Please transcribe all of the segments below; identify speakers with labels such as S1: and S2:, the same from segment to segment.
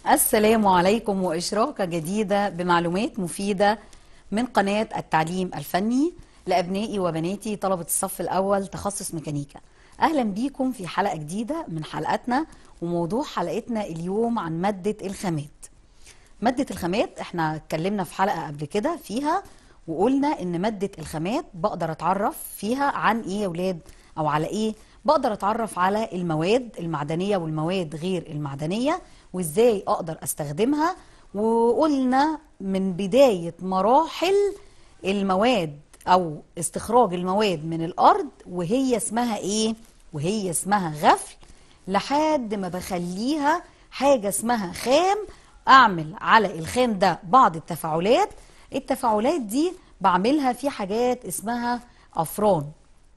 S1: السلام عليكم وإشراقة جديدة بمعلومات مفيدة من قناة التعليم الفني لأبنائي وبناتي طلبة الصف الأول تخصص ميكانيكا أهلا بيكم في حلقة جديدة من حلقاتنا وموضوع حلقتنا اليوم عن مادة الخامات مادة الخامات احنا اتكلمنا في حلقة قبل كده فيها وقلنا ان مادة الخامات بقدر اتعرف فيها عن ايه يا ولاد او على ايه بقدر اتعرف على المواد المعدنية والمواد غير المعدنية وازاي اقدر استخدمها وقلنا من بداية مراحل المواد او استخراج المواد من الارض وهي اسمها ايه وهي اسمها غفل لحد ما بخليها حاجة اسمها خام اعمل على الخام ده بعض التفاعلات التفاعلات دي بعملها في حاجات اسمها افران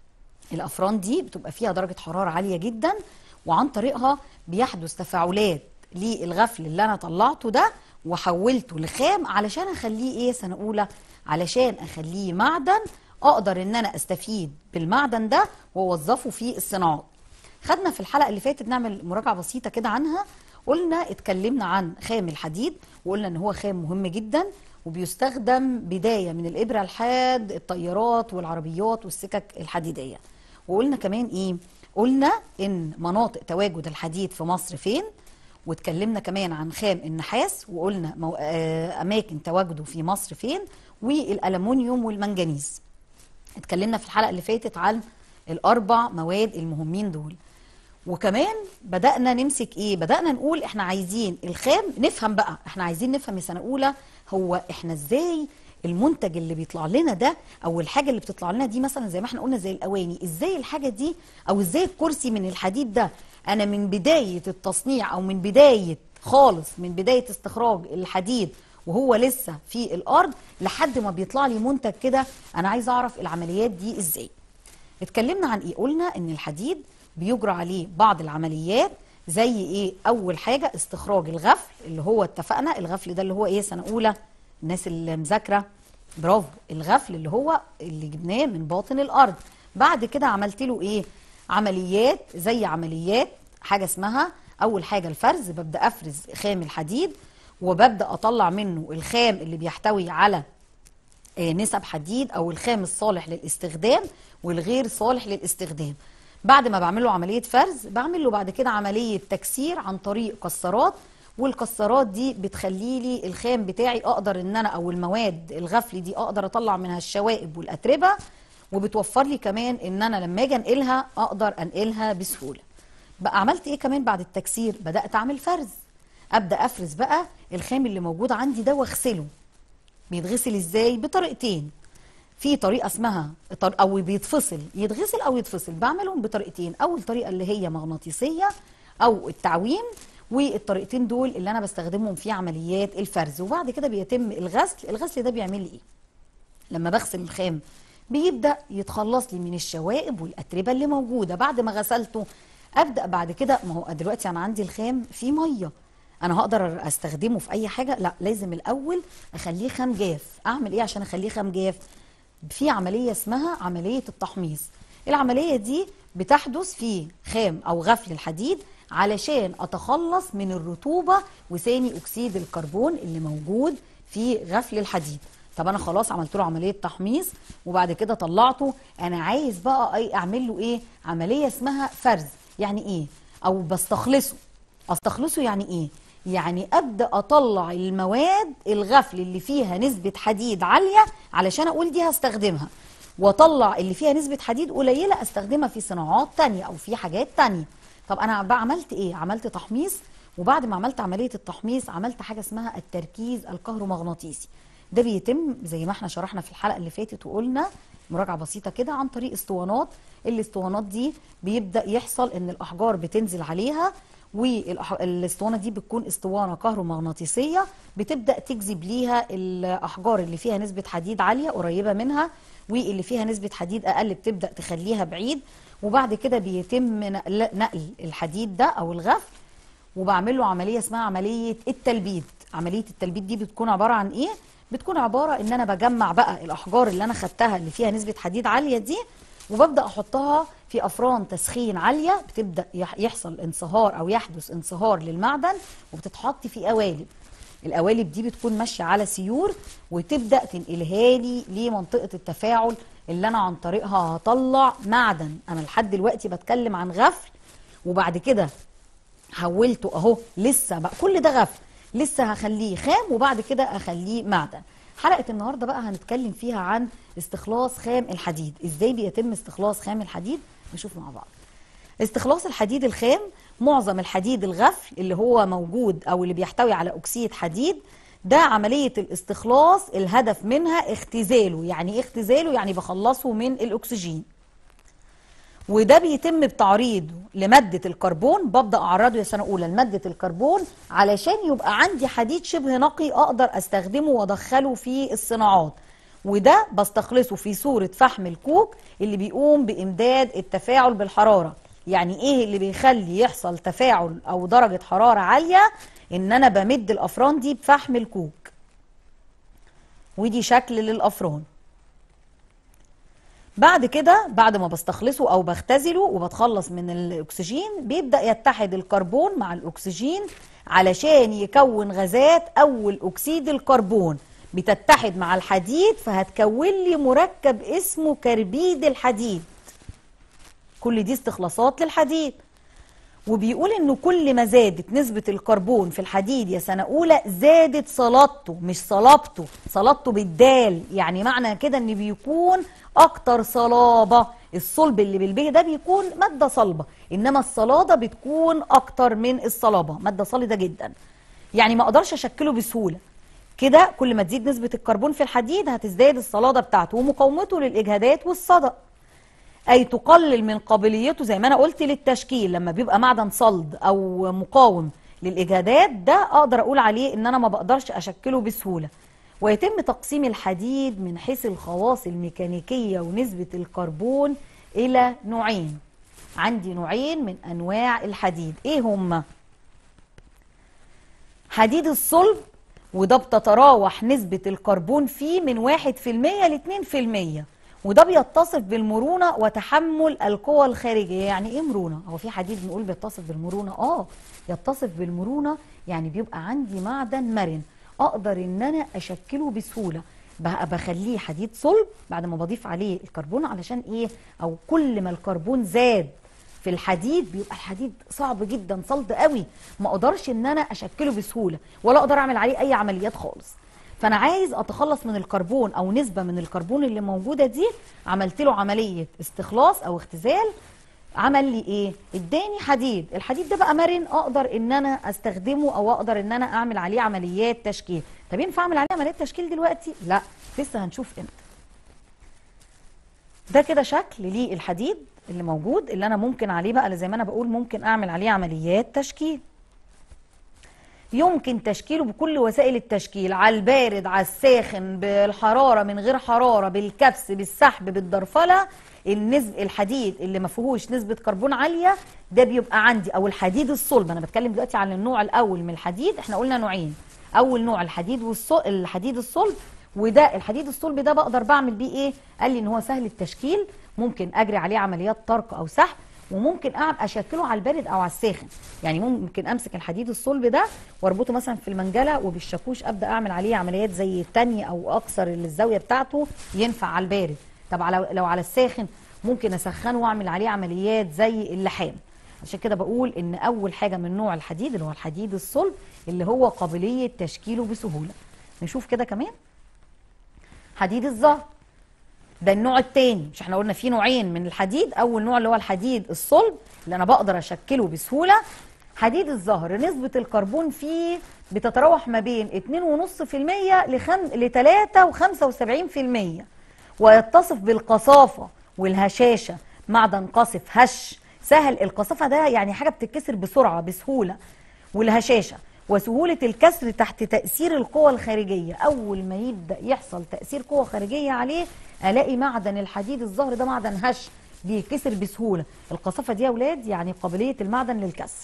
S1: الافران دي بتبقى فيها درجة حرارة عالية جدا وعن طريقها بيحدث تفاعلات للغفل اللي انا طلعته ده وحولته لخام علشان اخليه ايه سنه اولى علشان اخليه معدن اقدر ان انا استفيد بالمعدن ده واوظفه في الصناعات خدنا في الحلقه اللي فاتت نعمل مراجعه بسيطه كده عنها قلنا اتكلمنا عن خام الحديد وقلنا ان هو خام مهم جدا وبيستخدم بدايه من الابره لحد الطيارات والعربيات والسكك الحديديه وقلنا كمان ايه قلنا ان مناطق تواجد الحديد في مصر فين واتكلمنا كمان عن خام النحاس وقلنا مو... آه، اماكن تواجده في مصر فين والالومنيوم والمنجنيز اتكلمنا في الحلقه اللي فاتت عن الاربع مواد المهمين دول وكمان بدانا نمسك ايه بدانا نقول احنا عايزين الخام نفهم بقى احنا عايزين نفهم يا سنه اولى هو احنا ازاي المنتج اللي بيطلع لنا ده او الحاجه اللي بتطلع لنا دي مثلا زي ما احنا قلنا زي الاواني ازاي الحاجه دي او ازاي الكرسي من الحديد ده انا من بدايه التصنيع او من بدايه خالص من بدايه استخراج الحديد وهو لسه في الارض لحد ما بيطلع لي منتج كده انا عايز اعرف العمليات دي ازاي اتكلمنا عن ايه قلنا ان الحديد بيجرى عليه بعض العمليات زي ايه اول حاجه استخراج الغفل اللي هو اتفقنا الغفل ده اللي هو ايه سنه اولى الناس اللي مذاكره برافو الغفل اللي هو اللي جبناه من باطن الارض بعد كده عملت له ايه عمليات زي عمليات حاجه اسمها اول حاجه الفرز ببدا افرز خام الحديد وببدا اطلع منه الخام اللي بيحتوي على آه، نسب حديد او الخام الصالح للاستخدام والغير صالح للاستخدام بعد ما بعمل له عمليه فرز بعمل له بعد كده عمليه تكسير عن طريق كسرات والكسرات دي بتخلي لي الخام بتاعي اقدر ان انا او المواد الغفل دي اقدر اطلع منها الشوائب والاتربه وبتوفر لي كمان ان انا لما اجي انقلها اقدر انقلها بسهوله بقى عملت ايه كمان بعد التكسير بدات اعمل فرز ابدا افرز بقى الخام اللي موجود عندي ده واغسله بيتغسل ازاي بطريقتين في طريقه اسمها طر- او بيتفصل يتغسل او يتفصل بعملهم بطريقتين اول طريقه اللي هي مغناطيسيه او التعويم والطريقتين دول اللي انا بستخدمهم في عمليات الفرز وبعد كده بيتم الغسل الغسل ده بيعمل لي ايه لما بغسل الخام بيبدا يتخلص لي من الشوائب والاتربه اللي موجوده بعد ما غسلته ابدا بعد كده ما هو دلوقتي انا عندي الخام فيه ميه انا هقدر استخدمه في اي حاجه لا لازم الاول اخليه خام جاف اعمل ايه عشان اخليه خام جاف في عمليه اسمها عمليه التحميص العمليه دي بتحدث في خام او غفل الحديد علشان اتخلص من الرطوبه وثاني اكسيد الكربون اللي موجود في غفل الحديد طب انا خلاص عملت له عمليه تحميص وبعد كده طلعته انا عايز بقى اي اعمل له ايه عمليه اسمها فرز يعني ايه او بستخلصه استخلصه يعني ايه يعني ابدا اطلع المواد الغفل اللي فيها نسبه حديد عاليه علشان اقول دي هستخدمها واطلع اللي فيها نسبه حديد قليله استخدمها في صناعات تانية او في حاجات تانية طب انا بقى عملت ايه عملت تحميص وبعد ما عملت عمليه التحميص عملت حاجه اسمها التركيز الكهرومغناطيسي ده بيتم زي ما احنا شرحنا في الحلقه اللي فاتت وقلنا مراجعه بسيطه كده عن طريق اسطوانات الاسطوانات دي بيبدا يحصل ان الاحجار بتنزل عليها والاسطوانه دي بتكون اسطوانه كهرومغناطيسيه بتبدا تجذب ليها الاحجار اللي فيها نسبه حديد عاليه قريبه منها واللي فيها نسبه حديد اقل بتبدا تخليها بعيد وبعد كده بيتم نقل نقل الحديد ده او الغفل وبعمل له عمليه اسمها عمليه التلبيد عمليه التلبيد دي بتكون عباره عن ايه بتكون عباره ان انا بجمع بقى الاحجار اللي انا خدتها اللي فيها نسبه حديد عاليه دي وببدا احطها في افران تسخين عاليه بتبدا يح- يحصل انصهار او يحدث انصهار للمعدن وبتتحط في قوالب القوالب دي بتكون ماشيه على سيور وتبدا تنقلها لي لمنطقه التفاعل اللي انا عن طريقها هطلع معدن انا لحد دلوقتي بتكلم عن غفل وبعد كده حولته اهو لسه بقى كل ده غفل لسه هخليه خام وبعد كده اخليه معدن حلقه النهارده بقى هنتكلم فيها عن استخلاص خام الحديد ازاي بيتم استخلاص خام الحديد نشوف مع بعض استخلاص الحديد الخام معظم الحديد الغفل اللي هو موجود او اللي بيحتوي على اكسيد حديد ده عملية الاستخلاص الهدف منها اختزاله يعني ايه اختزاله يعني بخلصه من الاكسجين وده بيتم بتعريضه لمادة الكربون ببدأ أعرضه يا سنة أولى لمادة الكربون علشان يبقى عندي حديد شبه نقي أقدر أستخدمه وأدخله في الصناعات وده بستخلصه في صورة فحم الكوك اللي بيقوم بإمداد التفاعل بالحرارة يعني إيه اللي بيخلي يحصل تفاعل أو درجة حرارة عالية إن أنا بمد الأفران دي بفحم الكوك ودي شكل للأفران بعد كده بعد ما بستخلصه او بختزله وبتخلص من الاكسجين بيبدا يتحد الكربون مع الاكسجين علشان يكون غازات اول اكسيد الكربون بتتحد مع الحديد فهتكون لي مركب اسمه كربيد الحديد كل دي استخلاصات للحديد وبيقول انه كل ما زادت نسبة الكربون في الحديد يا سنة اولى زادت صلابته مش صلابته صلابته بالدال يعني معنى كده ان بيكون اكتر صلابة الصلب اللي بالبيه ده بيكون مادة صلبة انما الصلادة بتكون اكتر من الصلابة مادة صلدة جدا يعني ما اقدرش اشكله بسهولة كده كل ما تزيد نسبة الكربون في الحديد هتزداد الصلادة بتاعته ومقاومته للاجهادات والصدأ اي تقلل من قابليته زي ما انا قلت للتشكيل لما بيبقى معدن صلد او مقاوم للاجهادات ده اقدر اقول عليه ان انا ما بقدرش اشكله بسهوله ويتم تقسيم الحديد من حيث الخواص الميكانيكيه ونسبه الكربون الى نوعين عندي نوعين من انواع الحديد ايه هما حديد الصلب وده بتتراوح نسبة الكربون فيه من واحد في المية لاتنين في المية وده بيتصف بالمرونة وتحمل القوى الخارجية يعني ايه مرونة؟ هو في حديد بنقول بيتصف بالمرونة؟ اه يتصف بالمرونة يعني بيبقى عندي معدن مرن اقدر ان انا اشكله بسهولة بقى بخليه حديد صلب بعد ما بضيف عليه الكربون علشان ايه او كل ما الكربون زاد في الحديد بيبقى الحديد صعب جدا صلب قوي ما اقدرش ان انا اشكله بسهوله ولا اقدر اعمل عليه اي عمليات خالص فانا عايز اتخلص من الكربون او نسبه من الكربون اللي موجوده دي عملت له عمليه استخلاص او اختزال عمل لي ايه اداني حديد الحديد ده بقى مرن اقدر ان انا استخدمه او اقدر ان انا اعمل عليه عمليات تشكيل طب ينفع اعمل عليه عمليات تشكيل دلوقتي لا لسه هنشوف امتى ده كده شكل للحديد اللي موجود اللي انا ممكن عليه بقى زي ما انا بقول ممكن اعمل عليه عمليات تشكيل يمكن تشكيله بكل وسائل التشكيل على البارد على الساخن بالحراره من غير حراره بالكبس بالسحب بالدرفله النسب الحديد اللي ما فيهوش نسبه كربون عاليه ده بيبقى عندي او الحديد الصلب انا بتكلم دلوقتي عن النوع الاول من الحديد احنا قلنا نوعين اول نوع الحديد والصلب الحديد الصلب وده الحديد الصلب ده بقدر بعمل بيه ايه قال لي ان هو سهل التشكيل ممكن اجري عليه عمليات طرق او سحب وممكن اعمل اشكله على البارد او على الساخن يعني ممكن امسك الحديد الصلب ده واربطه مثلا في المنجله وبالشاكوش ابدا اعمل عليه عمليات زي التانية او اكسر الزاويه بتاعته ينفع على البارد طب على لو على الساخن ممكن اسخنه واعمل عليه عمليات زي اللحام عشان كده بقول ان اول حاجه من نوع الحديد اللي هو الحديد الصلب اللي هو قابليه تشكيله بسهوله نشوف كده كمان حديد الزهر ده النوع التاني مش احنا قلنا في نوعين من الحديد اول نوع اللي هو الحديد الصلب اللي انا بقدر اشكله بسهوله حديد الزهر نسبة الكربون فيه بتتراوح ما بين 2.5% لخم... ل 3 و75% ويتصف بالقصافة والهشاشة معدن قصف هش سهل القصافة ده يعني حاجة بتتكسر بسرعة بسهولة والهشاشة وسهولة الكسر تحت تأثير القوى الخارجية أول ما يبدأ يحصل تأثير قوة خارجية عليه ألاقي معدن الحديد الزهر ده معدن هش بيكسر بسهولة القصافة دي يا ولاد يعني قابلية المعدن للكسر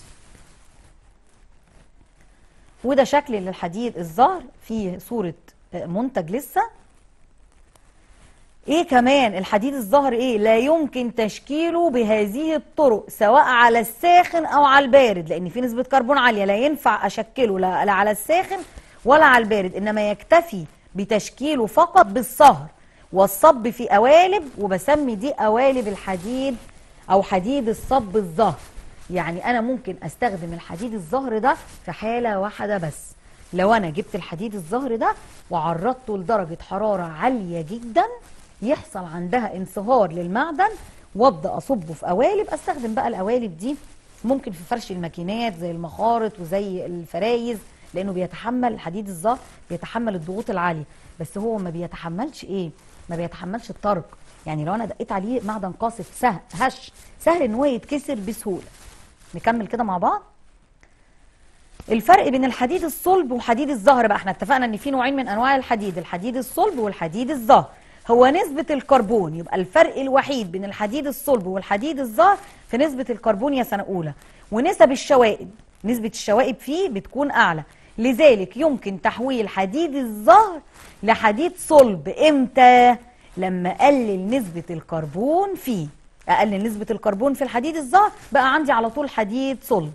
S1: وده شكل للحديد الزهر فيه صورة منتج لسه ايه كمان الحديد الظهر ايه لا يمكن تشكيله بهذه الطرق سواء على الساخن او على البارد لان في نسبه كربون عاليه لا ينفع اشكله لا لا على الساخن ولا على البارد انما يكتفي بتشكيله فقط بالصهر والصب في قوالب وبسمي دي قوالب الحديد او حديد الصب الظهر يعني انا ممكن استخدم الحديد الظهر ده في حاله واحده بس لو انا جبت الحديد الظهر ده وعرضته لدرجه حراره عاليه جدا يحصل عندها انصهار للمعدن وابدا اصبه في قوالب استخدم بقى القوالب دي ممكن في فرش الماكينات زي المخارط وزي الفرايز لانه بيتحمل الحديد الظهر بيتحمل الضغوط العاليه بس هو ما بيتحملش ايه ما بيتحملش الطرق يعني لو انا دقيت عليه معدن قاصف سهل هش سهل ان هو يتكسر بسهوله نكمل كده مع بعض الفرق بين الحديد الصلب وحديد الزهر بقى احنا اتفقنا ان في نوعين من انواع الحديد الحديد الصلب والحديد الزهر هو نسبة الكربون يبقى الفرق الوحيد بين الحديد الصلب والحديد الزهر في نسبة الكربون يا سنة أولى ونسب الشوائب نسبة الشوائب فيه بتكون أعلى لذلك يمكن تحويل حديد الزهر لحديد صلب امتى؟ لما أقلل نسبة الكربون فيه أقلل نسبة الكربون في الحديد الزهر بقى عندي على طول حديد صلب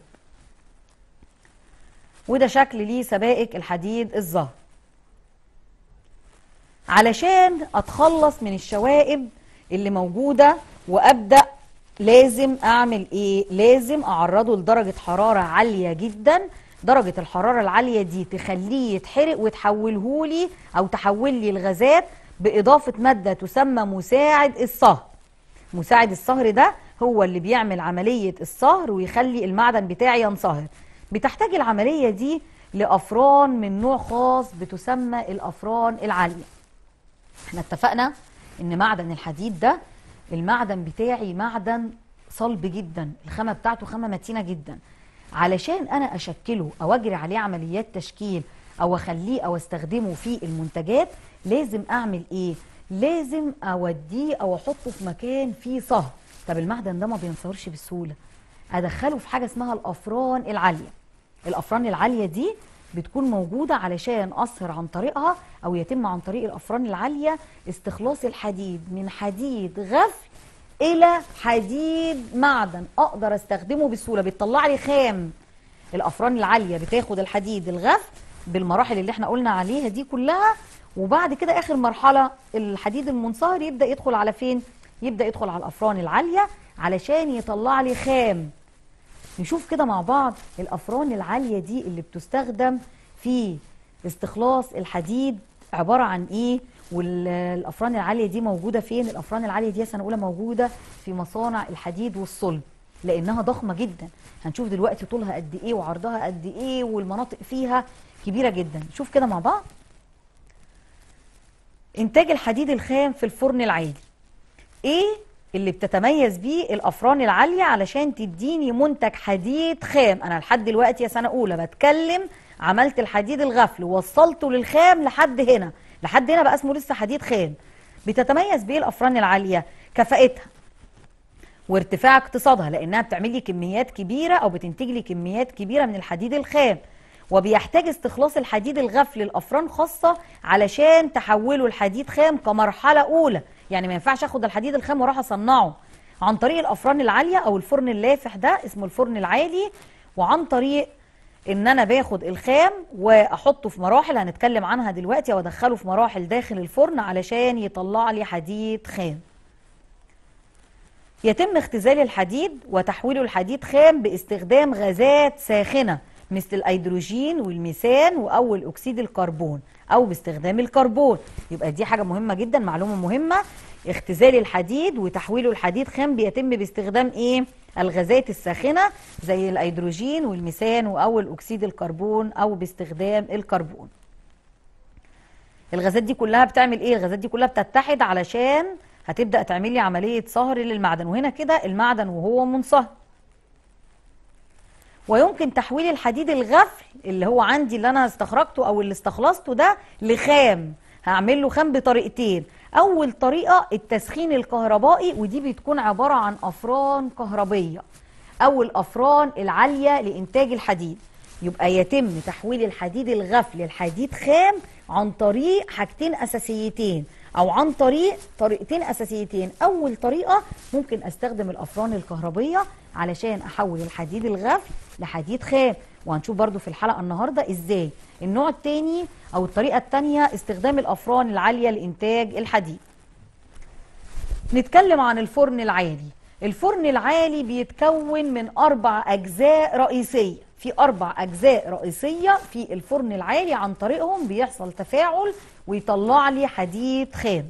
S1: وده شكل ليه سبائك الحديد الزهر علشان اتخلص من الشوائب اللي موجوده وابدا لازم اعمل ايه لازم اعرضه لدرجه حراره عاليه جدا درجه الحراره العاليه دي تخليه يتحرق وتحوله لي او تحول لي الغازات باضافه ماده تسمى مساعد الصهر مساعد الصهر ده هو اللي بيعمل عمليه الصهر ويخلي المعدن بتاعي ينصهر بتحتاج العمليه دي لافران من نوع خاص بتسمى الافران العاليه احنا اتفقنا ان معدن الحديد ده المعدن بتاعي معدن صلب جدا الخامه بتاعته خامه متينه جدا علشان انا اشكله او اجري عليه عمليات تشكيل او اخليه او استخدمه في المنتجات لازم اعمل ايه لازم اوديه او احطه في مكان فيه صهر طب المعدن ده ما بينصهرش بسهوله ادخله في حاجه اسمها الافران العاليه الافران العاليه دي بتكون موجودة علشان أصهر عن طريقها أو يتم عن طريق الأفران العالية استخلاص الحديد من حديد غفل إلى حديد معدن أقدر أستخدمه بسهولة بتطلع لي خام الأفران العالية بتاخد الحديد الغفل بالمراحل اللي احنا قلنا عليها دي كلها وبعد كده آخر مرحلة الحديد المنصهر يبدأ يدخل على فين؟ يبدأ يدخل على الأفران العالية علشان يطلع لي خام نشوف كده مع بعض الافران العاليه دي اللي بتستخدم في استخلاص الحديد عباره عن ايه والافران العاليه دي موجوده فين الافران العاليه دي سنه اولى موجوده في مصانع الحديد والصلب لانها ضخمه جدا هنشوف دلوقتي طولها قد ايه وعرضها قد ايه والمناطق فيها كبيره جدا شوف كده مع بعض انتاج الحديد الخام في الفرن العالي ايه اللي بتتميز بيه الافران العاليه علشان تديني منتج حديد خام انا لحد دلوقتي يا سنه اولى بتكلم عملت الحديد الغفل وصلته للخام لحد هنا لحد هنا بقى اسمه لسه حديد خام بتتميز بيه الافران العاليه كفاءتها وارتفاع اقتصادها لانها بتعمل لي كميات كبيره او بتنتج لي كميات كبيره من الحديد الخام وبيحتاج استخلاص الحديد الغفل لافران خاصه علشان تحوله لحديد خام كمرحله اولى يعني ما ينفعش اخد الحديد الخام واروح اصنعه عن طريق الافران العاليه او الفرن اللافح ده اسمه الفرن العالي وعن طريق ان انا باخد الخام واحطه في مراحل هنتكلم عنها دلوقتي وادخله في مراحل داخل الفرن علشان يطلع لي حديد خام يتم اختزال الحديد وتحويله لحديد خام باستخدام غازات ساخنه مثل الايدروجين والميثان واول اكسيد الكربون او باستخدام الكربون يبقى دي حاجه مهمه جدا معلومه مهمه اختزال الحديد وتحويله لحديد خام بيتم باستخدام ايه الغازات الساخنه زي الايدروجين والميثان واول اكسيد الكربون او باستخدام الكربون الغازات دي كلها بتعمل ايه الغازات دي كلها بتتحد علشان هتبدا تعمل لي عمليه صهر للمعدن وهنا كده المعدن وهو منصهر ويمكن تحويل الحديد الغفل اللي هو عندي اللي انا استخرجته او اللي استخلصته ده لخام هعمل له خام بطريقتين اول طريقه التسخين الكهربائي ودي بتكون عباره عن افران كهربيه او الافران العاليه لانتاج الحديد يبقى يتم تحويل الحديد الغفل لحديد خام عن طريق حاجتين اساسيتين او عن طريق طريقتين اساسيتين اول طريقه ممكن استخدم الافران الكهربيه علشان احول الحديد الغفل لحديد خام وهنشوف برضو في الحلقه النهارده ازاي النوع الثاني او الطريقه الثانيه استخدام الافران العاليه لانتاج الحديد نتكلم عن الفرن العالي الفرن العالي بيتكون من أربع أجزاء رئيسية في أربع أجزاء رئيسية في الفرن العالي عن طريقهم بيحصل تفاعل ويطلع لي حديد خام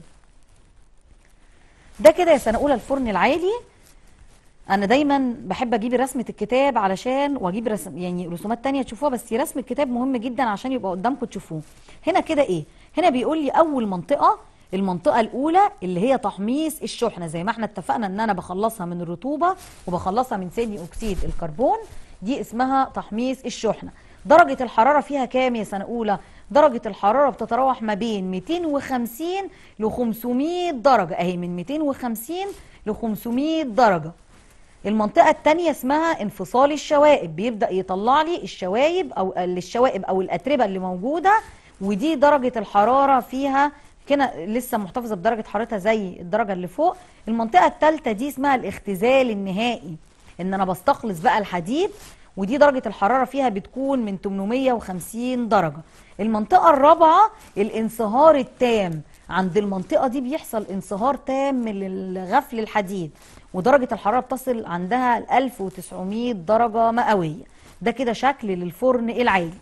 S1: ده كده يا سنة أولى الفرن العالي أنا دايما بحب أجيب رسمة الكتاب علشان وأجيب رسم يعني رسومات تانية تشوفوها بس رسم الكتاب مهم جدا عشان يبقى قدامكم تشوفوه هنا كده إيه هنا بيقول لي أول منطقة المنطقة الأولى اللي هي تحميص الشحنة زي ما احنا اتفقنا ان انا بخلصها من الرطوبة وبخلصها من ثاني اكسيد الكربون دي اسمها تحميص الشحنة درجة الحرارة فيها كام يا سنة أولى؟ درجة الحرارة بتتراوح ما بين 250 ل 500 درجة أهي من 250 ل 500 درجة المنطقة التانية اسمها انفصال الشوائب بيبدأ يطلع لي الشوايب أو الشوائب أو الأتربة اللي موجودة ودي درجة الحرارة فيها كده لسه محتفظه بدرجه حرارتها زي الدرجه اللي فوق المنطقه الثالثه دي اسمها الاختزال النهائي ان انا بستخلص بقى الحديد ودي درجه الحراره فيها بتكون من 850 درجه المنطقه الرابعه الانصهار التام عند المنطقه دي بيحصل انصهار تام للغفل الحديد ودرجه الحراره بتصل عندها ل 1900 درجه مئويه ده كده شكل للفرن العالي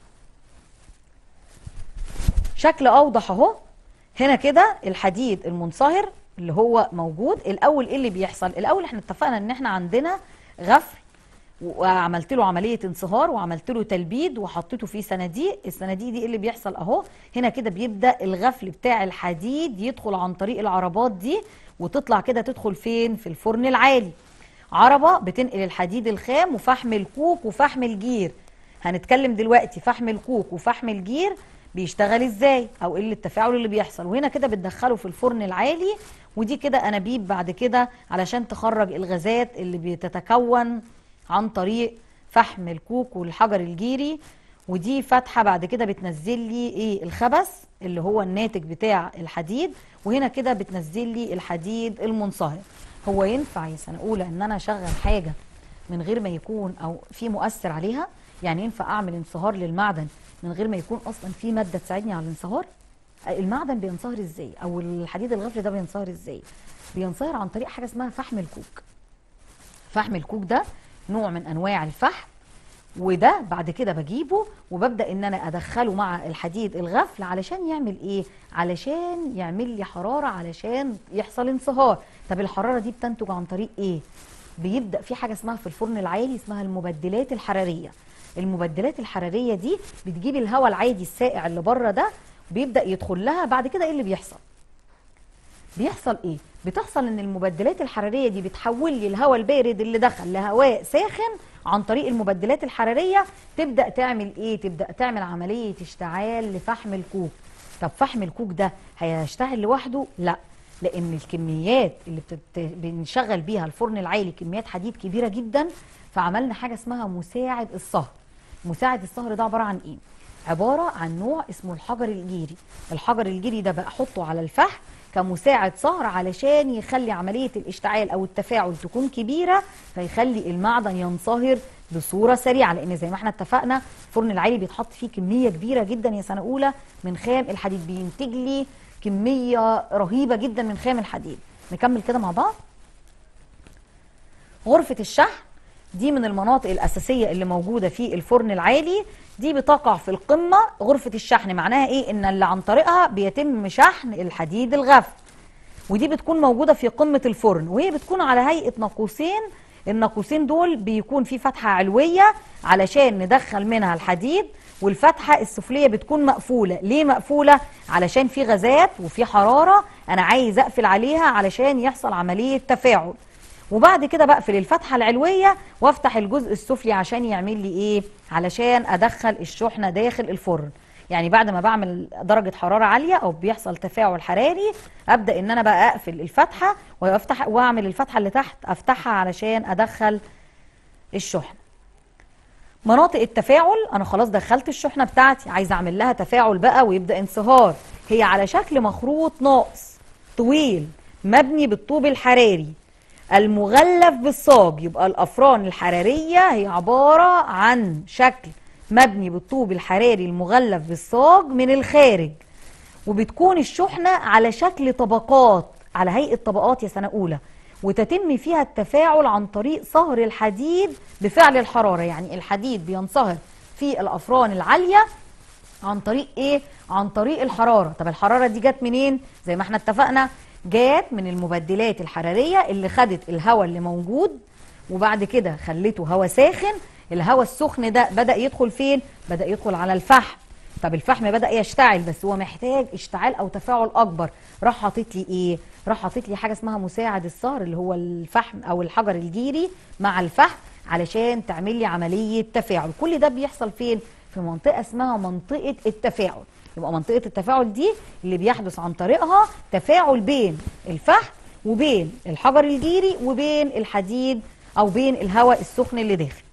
S1: شكل اوضح اهو هنا كده الحديد المنصهر اللي هو موجود الاول ايه اللي بيحصل الاول احنا اتفقنا ان احنا عندنا غفل وعملت له عمليه انصهار وعملت له تلبيد وحطيته في صناديق الصناديق دي ايه اللي بيحصل اهو هنا كده بيبدا الغفل بتاع الحديد يدخل عن طريق العربات دي وتطلع كده تدخل فين في الفرن العالي عربه بتنقل الحديد الخام وفحم الكوك وفحم الجير هنتكلم دلوقتي فحم الكوك وفحم الجير بيشتغل ازاي او ايه التفاعل اللي بيحصل وهنا كده بتدخله في الفرن العالي ودي كده انابيب بعد كده علشان تخرج الغازات اللي بتتكون عن طريق فحم الكوك والحجر الجيري ودي فتحه بعد كده بتنزل لي ايه الخبث اللي هو الناتج بتاع الحديد وهنا كده بتنزل لي الحديد المنصهر هو ينفع يا سنه اولى ان انا اشغل حاجه من غير ما يكون او في مؤثر عليها يعني ينفع اعمل انصهار للمعدن من غير ما يكون اصلا في ماده تساعدني على الانصهار المعدن بينصهر ازاي او الحديد الغفل ده بينصهر ازاي بينصهر عن طريق حاجه اسمها فحم الكوك فحم الكوك ده نوع من انواع الفحم وده بعد كده بجيبه وببدا ان انا ادخله مع الحديد الغفل علشان يعمل ايه علشان يعمل لي حراره علشان يحصل انصهار طب الحراره دي بتنتج عن طريق ايه بيبدا في حاجه اسمها في الفرن العالي اسمها المبدلات الحراريه المبدلات الحراريه دي بتجيب الهواء العادي السائع اللي بره ده بيبدا يدخل لها بعد كده ايه اللي بيحصل بيحصل ايه بتحصل ان المبدلات الحراريه دي بتحول لي الهواء البارد اللي دخل لهواء ساخن عن طريق المبدلات الحراريه تبدا تعمل ايه تبدا تعمل عمليه اشتعال لفحم الكوك طب فحم الكوك ده هيشتغل لوحده لا لان الكميات اللي بتت... بنشغل بيها الفرن العالي كميات حديد كبيره جدا فعملنا حاجه اسمها مساعد الصهر مساعد الصهر ده عباره عن ايه عباره عن نوع اسمه الحجر الجيري الحجر الجيري ده بحطه على الفحم كمساعد صهر علشان يخلي عمليه الاشتعال او التفاعل تكون كبيره فيخلي المعدن ينصهر بصوره سريعه لان زي ما احنا اتفقنا الفرن العالي بيتحط فيه كميه كبيره جدا يا سنه اولى من خام الحديد بينتج لي كميه رهيبه جدا من خام الحديد نكمل كده مع بعض غرفه الشحن دي من المناطق الأساسية اللي موجودة في الفرن العالي دي بتقع في القمة غرفة الشحن معناها إيه؟ إن اللي عن طريقها بيتم شحن الحديد الغفل ودي بتكون موجودة في قمة الفرن وهي بتكون على هيئة ناقوسين الناقوسين دول بيكون في فتحة علوية علشان ندخل منها الحديد والفتحة السفلية بتكون مقفولة ليه مقفولة؟ علشان في غازات وفي حرارة أنا عايز أقفل عليها علشان يحصل عملية تفاعل وبعد كده بقفل الفتحه العلويه وافتح الجزء السفلي عشان يعمل لي ايه علشان ادخل الشحنه داخل الفرن يعني بعد ما بعمل درجه حراره عاليه او بيحصل تفاعل حراري ابدا ان انا بقى اقفل الفتحه وافتح واعمل الفتحه اللي تحت افتحها علشان ادخل الشحنه مناطق التفاعل انا خلاص دخلت الشحنه بتاعتي عايزه اعمل لها تفاعل بقى ويبدا انصهار هي على شكل مخروط ناقص طويل مبني بالطوب الحراري المغلف بالصاج يبقى الافران الحراريه هي عباره عن شكل مبني بالطوب الحراري المغلف بالصاج من الخارج وبتكون الشحنه على شكل طبقات على هيئه طبقات يا سنه اولى وتتم فيها التفاعل عن طريق صهر الحديد بفعل الحراره يعني الحديد بينصهر في الافران العاليه عن طريق ايه عن طريق الحراره طب الحراره دي جت منين زي ما احنا اتفقنا جات من المبدلات الحراريه اللي خدت الهواء اللي موجود وبعد كده خلته هواء ساخن الهواء السخن ده بدا يدخل فين بدا يدخل على الفحم طب الفحم بدا يشتعل بس هو محتاج اشتعال او تفاعل اكبر راح حاطط لي ايه راح حاطط لي حاجه اسمها مساعد الصهر اللي هو الفحم او الحجر الجيري مع الفحم علشان تعمل لي عمليه تفاعل كل ده بيحصل فين في منطقه اسمها منطقه التفاعل يبقى منطقه التفاعل دي اللي بيحدث عن طريقها تفاعل بين الفحم وبين الحجر الجيري وبين الحديد او بين الهواء السخن اللي داخل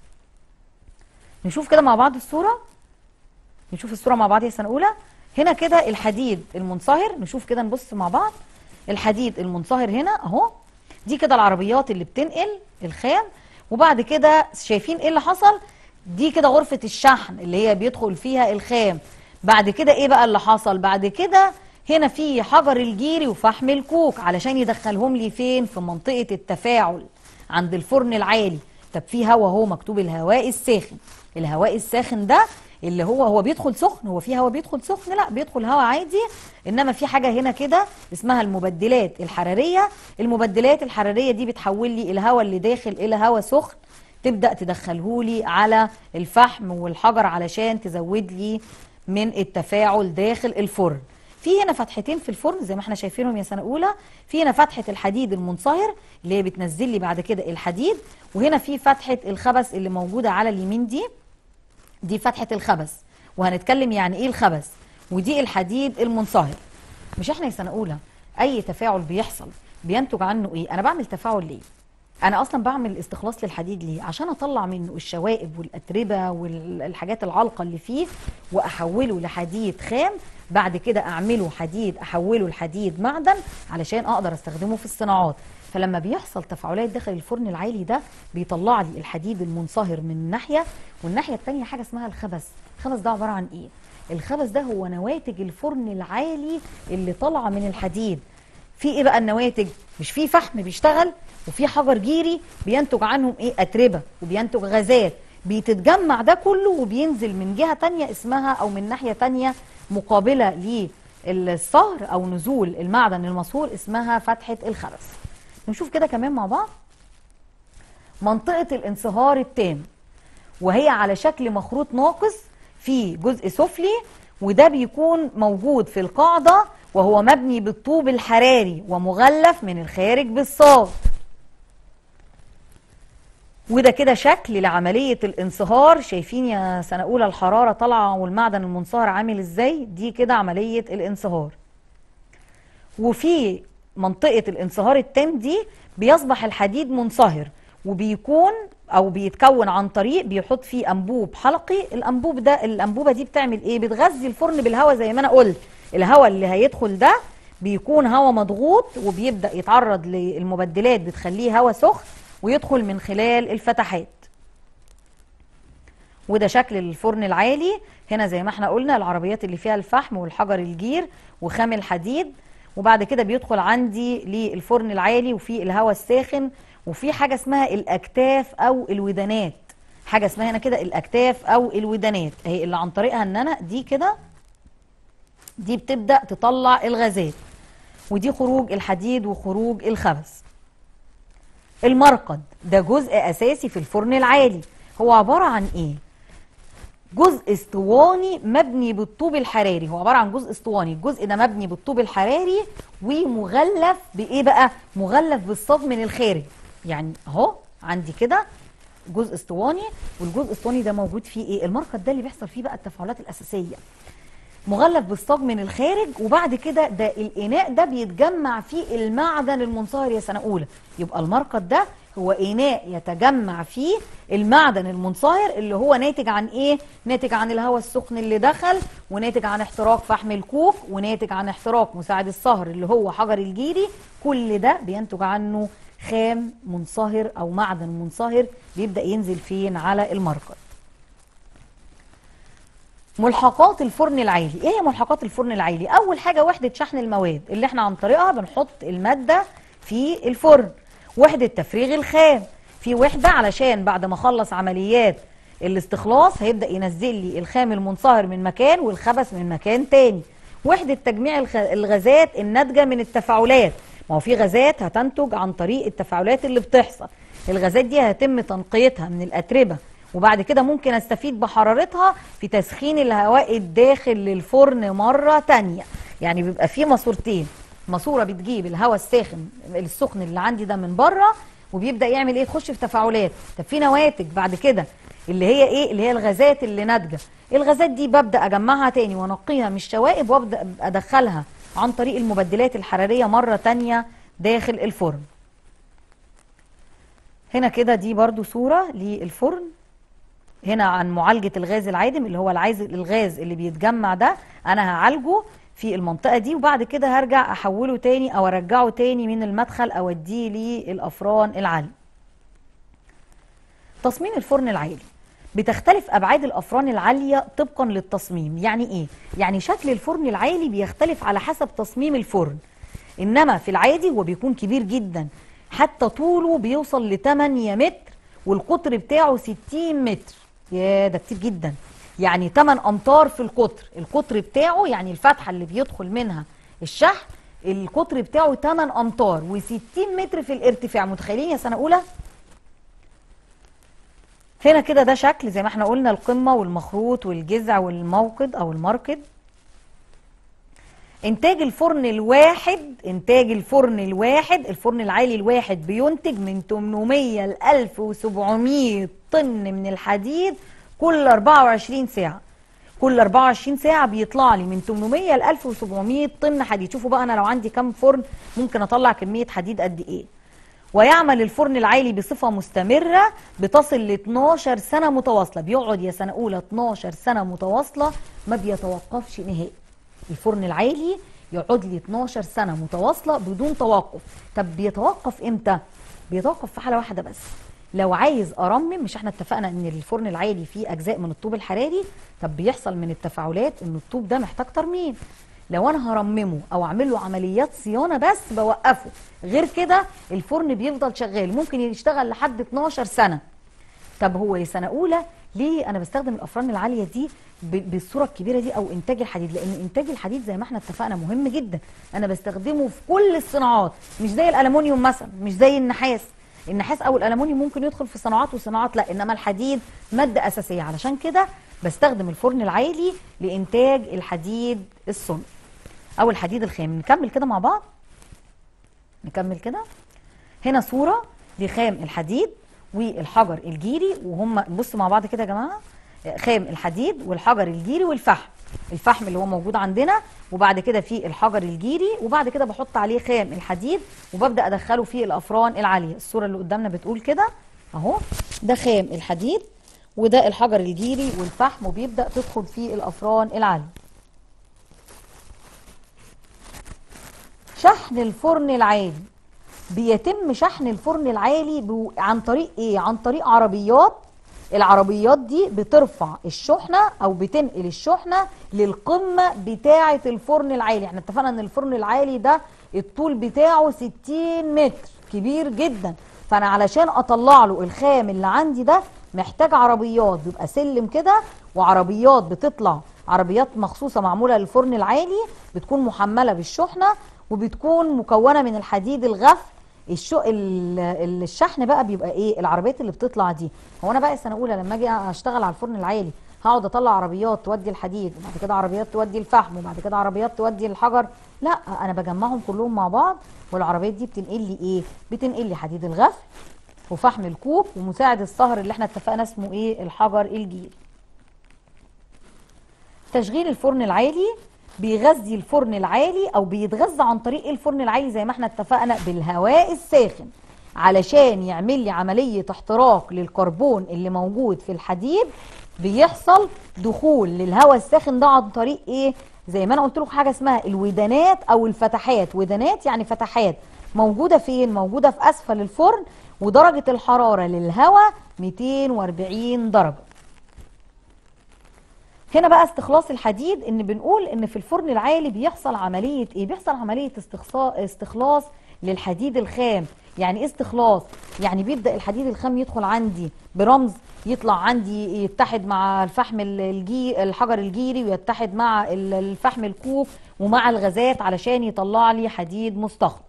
S1: نشوف كده مع بعض الصوره نشوف الصوره مع بعض يا سنه اولى هنا كده الحديد المنصهر نشوف كده نبص مع بعض الحديد المنصهر هنا اهو دي كده العربيات اللي بتنقل الخام وبعد كده شايفين ايه اللي حصل دي كده غرفة الشحن اللي هي بيدخل فيها الخام بعد كده ايه بقى اللي حصل بعد كده هنا في حجر الجيري وفحم الكوك علشان يدخلهم لي فين في منطقة التفاعل عند الفرن العالي طب في هواء اهو مكتوب الهواء الساخن الهواء الساخن ده اللي هو هو بيدخل سخن هو في هواء بيدخل سخن لا بيدخل هواء عادي انما في حاجه هنا كده اسمها المبدلات الحراريه المبدلات الحراريه دي بتحول لي الهواء اللي داخل الى هواء سخن تبدا تدخله لي على الفحم والحجر علشان تزود لي من التفاعل داخل الفرن في هنا فتحتين في الفرن زي ما احنا شايفينهم يا سنه اولى في هنا فتحه الحديد المنصهر اللي هي بتنزل لي بعد كده الحديد وهنا في فتحه الخبز اللي موجوده على اليمين دي دي فتحة الخبز وهنتكلم يعني ايه الخبز ودي الحديد المنصهر مش احنا يا سنة اولى اي تفاعل بيحصل بينتج عنه ايه انا بعمل تفاعل ليه انا اصلا بعمل استخلاص للحديد ليه عشان اطلع منه الشوائب والاتربه والحاجات العالقه اللي فيه واحوله لحديد خام بعد كده اعمله حديد احوله لحديد معدن علشان اقدر استخدمه في الصناعات فلما بيحصل تفاعلات داخل الفرن العالي ده بيطلع لي الحديد المنصهر من ناحيه والناحيه الثانيه حاجه اسمها الخبز الخبز ده عباره عن ايه الخبز ده هو نواتج الفرن العالي اللي طالعه من الحديد في ايه بقى النواتج مش في فحم بيشتغل وفي حجر جيري بينتج عنهم ايه اتربه وبينتج غازات بيتتجمع ده كله وبينزل من جهه تانية اسمها او من ناحيه تانية مقابله للصهر او نزول المعدن المصهور اسمها فتحه الخبز نشوف كده كمان مع بعض منطقه الانصهار التام وهي على شكل مخروط ناقص في جزء سفلي وده بيكون موجود في القاعده وهو مبني بالطوب الحراري ومغلف من الخارج بالصاج وده كده شكل لعملية الانصهار شايفين يا سنة أولى الحرارة طالعة والمعدن المنصهر عامل ازاي دي كده عملية الانصهار وفي منطقة الانصهار التام دي بيصبح الحديد منصهر وبيكون او بيتكون عن طريق بيحط فيه انبوب حلقي الانبوب ده الانبوبه دي بتعمل ايه بتغذي الفرن بالهواء زي ما انا قلت الهواء اللي هيدخل ده بيكون هواء مضغوط وبيبدا يتعرض للمبدلات بتخليه هواء سخن ويدخل من خلال الفتحات وده شكل الفرن العالي هنا زي ما احنا قلنا العربيات اللي فيها الفحم والحجر الجير وخام الحديد وبعد كده بيدخل عندي للفرن العالي وفي الهواء الساخن وفي حاجه اسمها الاكتاف او الودانات حاجه اسمها هنا كده الاكتاف او الودانات اهي اللي عن طريقها ان انا دي كده دي بتبدا تطلع الغازات ودي خروج الحديد وخروج الخبز المرقد ده جزء اساسي في الفرن العالي هو عباره عن ايه جزء اسطواني مبني بالطوب الحراري هو عباره عن جزء اسطواني الجزء ده مبني بالطوب الحراري ومغلف بايه بقى مغلف بالصاج من الخارج يعني اهو عندي كده جزء اسطواني والجزء الاسطواني ده موجود فيه ايه المرقد ده اللي بيحصل فيه بقى التفاعلات الاساسيه مغلف بالصاج من الخارج وبعد كده ده الاناء ده بيتجمع فيه المعدن المنصهر يا سنه اولى يبقى المرقد ده هو اناء يتجمع فيه المعدن المنصهر اللي هو ناتج عن ايه ناتج عن الهواء السخن اللي دخل وناتج عن احتراق فحم الكوك وناتج عن احتراق مساعد الصهر اللي هو حجر الجيري كل ده بينتج عنه خام منصهر او معدن منصهر بيبدا ينزل فين على المركز ملحقات الفرن العالي ايه هي ملحقات الفرن العالي اول حاجه وحده شحن المواد اللي احنا عن طريقها بنحط الماده في الفرن وحده تفريغ الخام في وحده علشان بعد ما اخلص عمليات الاستخلاص هيبدا ينزل لي الخام المنصهر من مكان والخبث من مكان تاني وحده تجميع الخ- الغازات الناتجه من التفاعلات ما هو في غازات هتنتج عن طريق التفاعلات اللي بتحصل الغازات دي هيتم تنقيتها من الاتربه وبعد كده ممكن استفيد بحرارتها في تسخين الهواء الداخل للفرن مرة تانية يعني بيبقى في ماسورتين ماسورة بتجيب الهواء الساخن السخن اللي عندي ده من بره وبيبدأ يعمل ايه تخش في تفاعلات طب في نواتج بعد كده اللي هي ايه اللي هي الغازات اللي ناتجه الغازات دي ببدأ اجمعها تاني وانقيها من الشوائب وابدأ ادخلها عن طريق المبدلات الحرارية مرة تانية داخل الفرن هنا كده دي برضو صورة للفرن هنا عن معالجة الغاز العادم اللي هو العايز الغاز اللي بيتجمع ده انا هعالجه في المنطقة دي وبعد كده هرجع احوله تاني او ارجعه تاني من المدخل اوديه للافران العالية تصميم الفرن العالي بتختلف ابعاد الافران العاليه طبقا للتصميم يعني ايه يعني شكل الفرن العالي بيختلف على حسب تصميم الفرن انما في العادي هو بيكون كبير جدا حتى طوله بيوصل ل 8 متر والقطر بتاعه 60 متر يا ده كتير جدا يعني 8 امتار في القطر القطر بتاعه يعني الفتحه اللي بيدخل منها الشحن القطر بتاعه 8 امتار و60 متر في الارتفاع متخيلين يا سنه اولى هنا كده ده شكل زي ما احنا قلنا القمة والمخروط والجذع والموقد او المركد انتاج الفرن الواحد انتاج الفرن الواحد الفرن العالي الواحد بينتج من 800 ل 1700 طن من الحديد كل 24 ساعة كل 24 ساعة بيطلع لي من 800 ل 1700 طن حديد شوفوا بقى انا لو عندي كام فرن ممكن اطلع كمية حديد قد ايه ويعمل الفرن العالي بصفة مستمرة بتصل ل 12 سنة متواصلة بيقعد يا سنة أولى 12 سنة متواصلة ما بيتوقفش نهائي الفرن العالي يقعد لي 12 سنة متواصلة بدون توقف طب بيتوقف امتى؟ بيتوقف في حالة واحدة بس لو عايز ارمم مش احنا اتفقنا ان الفرن العالي فيه اجزاء من الطوب الحراري طب بيحصل من التفاعلات ان الطوب ده محتاج ترميم لو انا هرممه او اعمل له عمليات صيانه بس بوقفه غير كده الفرن بيفضل شغال ممكن يشتغل لحد 12 سنه طب هو يا سنه اولى ليه انا بستخدم الافران العاليه دي ب- بالصوره الكبيره دي او انتاج الحديد لان انتاج الحديد زي ما احنا اتفقنا مهم جدا انا بستخدمه في كل الصناعات مش زي الالومنيوم مثلا مش زي النحاس النحاس او الالومنيوم ممكن يدخل في صناعات وصناعات لا انما الحديد ماده اساسيه علشان كده بستخدم الفرن العالي لانتاج الحديد الصلب او الحديد الخام نكمل كده مع بعض نكمل كده هنا صوره لخام الحديد والحجر الجيري وهم بصوا مع بعض كده يا جماعه خام الحديد والحجر الجيري والفحم الفحم اللي هو موجود عندنا وبعد كده في الحجر الجيري وبعد كده بحط عليه خام الحديد وببدا ادخله في الافران العاليه الصوره اللي قدامنا بتقول كده اهو ده خام الحديد وده الحجر الجيري والفحم وبيبدا تدخل في الافران العاليه شحن الفرن العالي بيتم شحن الفرن العالي بو- عن طريق ايه عن طريق عربيات العربيات دي بترفع الشحنة او بتنقل الشحنة للقمة بتاعة الفرن العالي احنا اتفقنا ان الفرن العالي ده الطول بتاعه 60 متر كبير جدا فانا علشان اطلع له الخام اللي عندي ده محتاج عربيات بيبقى سلم كده وعربيات بتطلع عربيات مخصوصة معمولة للفرن العالي بتكون محملة بالشحنة وبتكون مكونة من الحديد الغف الشو ال- ال- الشحن بقى بيبقى ايه العربيات اللي بتطلع دي هو انا بقى السنه اولى لما اجي اشتغل على الفرن العالي هقعد اطلع عربيات تودي الحديد وبعد كده عربيات تودي الفحم وبعد كده عربيات تودي الحجر لا انا بجمعهم كلهم مع بعض والعربيات دي بتنقل لي ايه بتنقل لي حديد الغفل وفحم الكوك ومساعد الصهر اللي احنا اتفقنا اسمه ايه الحجر الجيري تشغيل الفرن العالي بيغذي الفرن العالي او بيتغذى عن طريق الفرن العالي زي ما احنا اتفقنا بالهواء الساخن علشان يعمل لي عملية احتراق للكربون اللي موجود في الحديد بيحصل دخول للهواء الساخن ده عن طريق ايه زي ما انا قلت لكم حاجه اسمها الودانات او الفتحات ودانات يعني فتحات موجوده فين موجوده في اسفل الفرن ودرجه الحراره للهواء 240 درجه هنا بقى استخلاص الحديد ان بنقول ان في الفرن العالي بيحصل عمليه ايه بيحصل عمليه استخلاص للحديد الخام يعني ايه استخلاص يعني بيبدا الحديد الخام يدخل عندي برمز يطلع عندي يتحد مع الفحم الجي الحجر الجيري ويتحد مع الفحم الكوك ومع الغازات علشان يطلع لي حديد مستخلص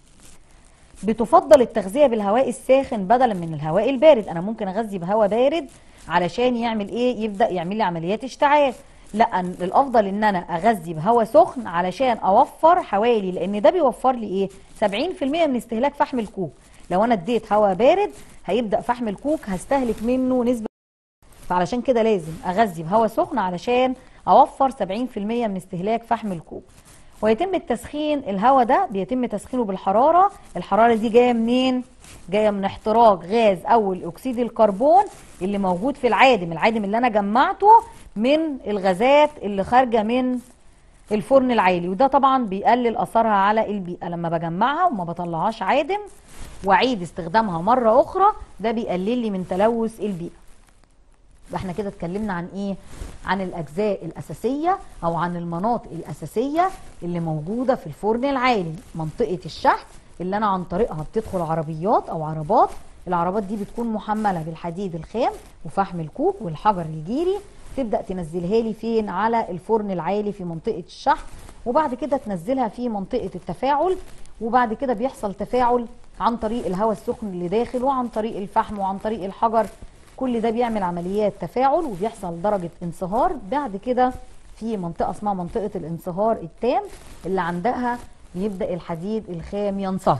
S1: بتفضل التغذيه بالهواء الساخن بدلا من الهواء البارد انا ممكن اغذي بهواء بارد علشان يعمل ايه يبدا يعمل لي عمليات اشتعال لا الافضل ان انا اغذي بهواء سخن علشان اوفر حوالي لان ده بيوفر لي ايه 70% من استهلاك فحم الكوك لو انا اديت هواء بارد هيبدا فحم الكوك هستهلك منه نسبه فعلشان كده لازم اغذي بهواء سخن علشان اوفر 70% من استهلاك فحم الكوك ويتم التسخين الهواء ده بيتم تسخينه بالحراره الحراره دي جايه منين جايه من احتراق غاز او اكسيد الكربون اللي موجود في العادم العادم اللي انا جمعته من الغازات اللي خارجه من الفرن العالي وده طبعا بيقلل اثرها على البيئه لما بجمعها وما بطلعهاش عادم واعيد استخدامها مره اخرى ده بيقلل لي من تلوث البيئه احنا كده اتكلمنا عن ايه عن الاجزاء الاساسيه او عن المناطق الاساسيه اللي موجوده في الفرن العالي منطقه الشحن اللي انا عن طريقها بتدخل عربيات او عربات العربات دي بتكون محمله بالحديد الخام وفحم الكوك والحجر الجيري تبدا تنزلها لي فين على الفرن العالي في منطقه الشحن وبعد كده تنزلها في منطقه التفاعل وبعد كده بيحصل تفاعل عن طريق الهواء السخن اللي داخل وعن طريق الفحم وعن طريق الحجر كل ده بيعمل عمليات تفاعل وبيحصل درجه انصهار بعد كده في منطقه اسمها منطقه الانصهار التام اللي عندها بيبدا الحديد الخام ينصهر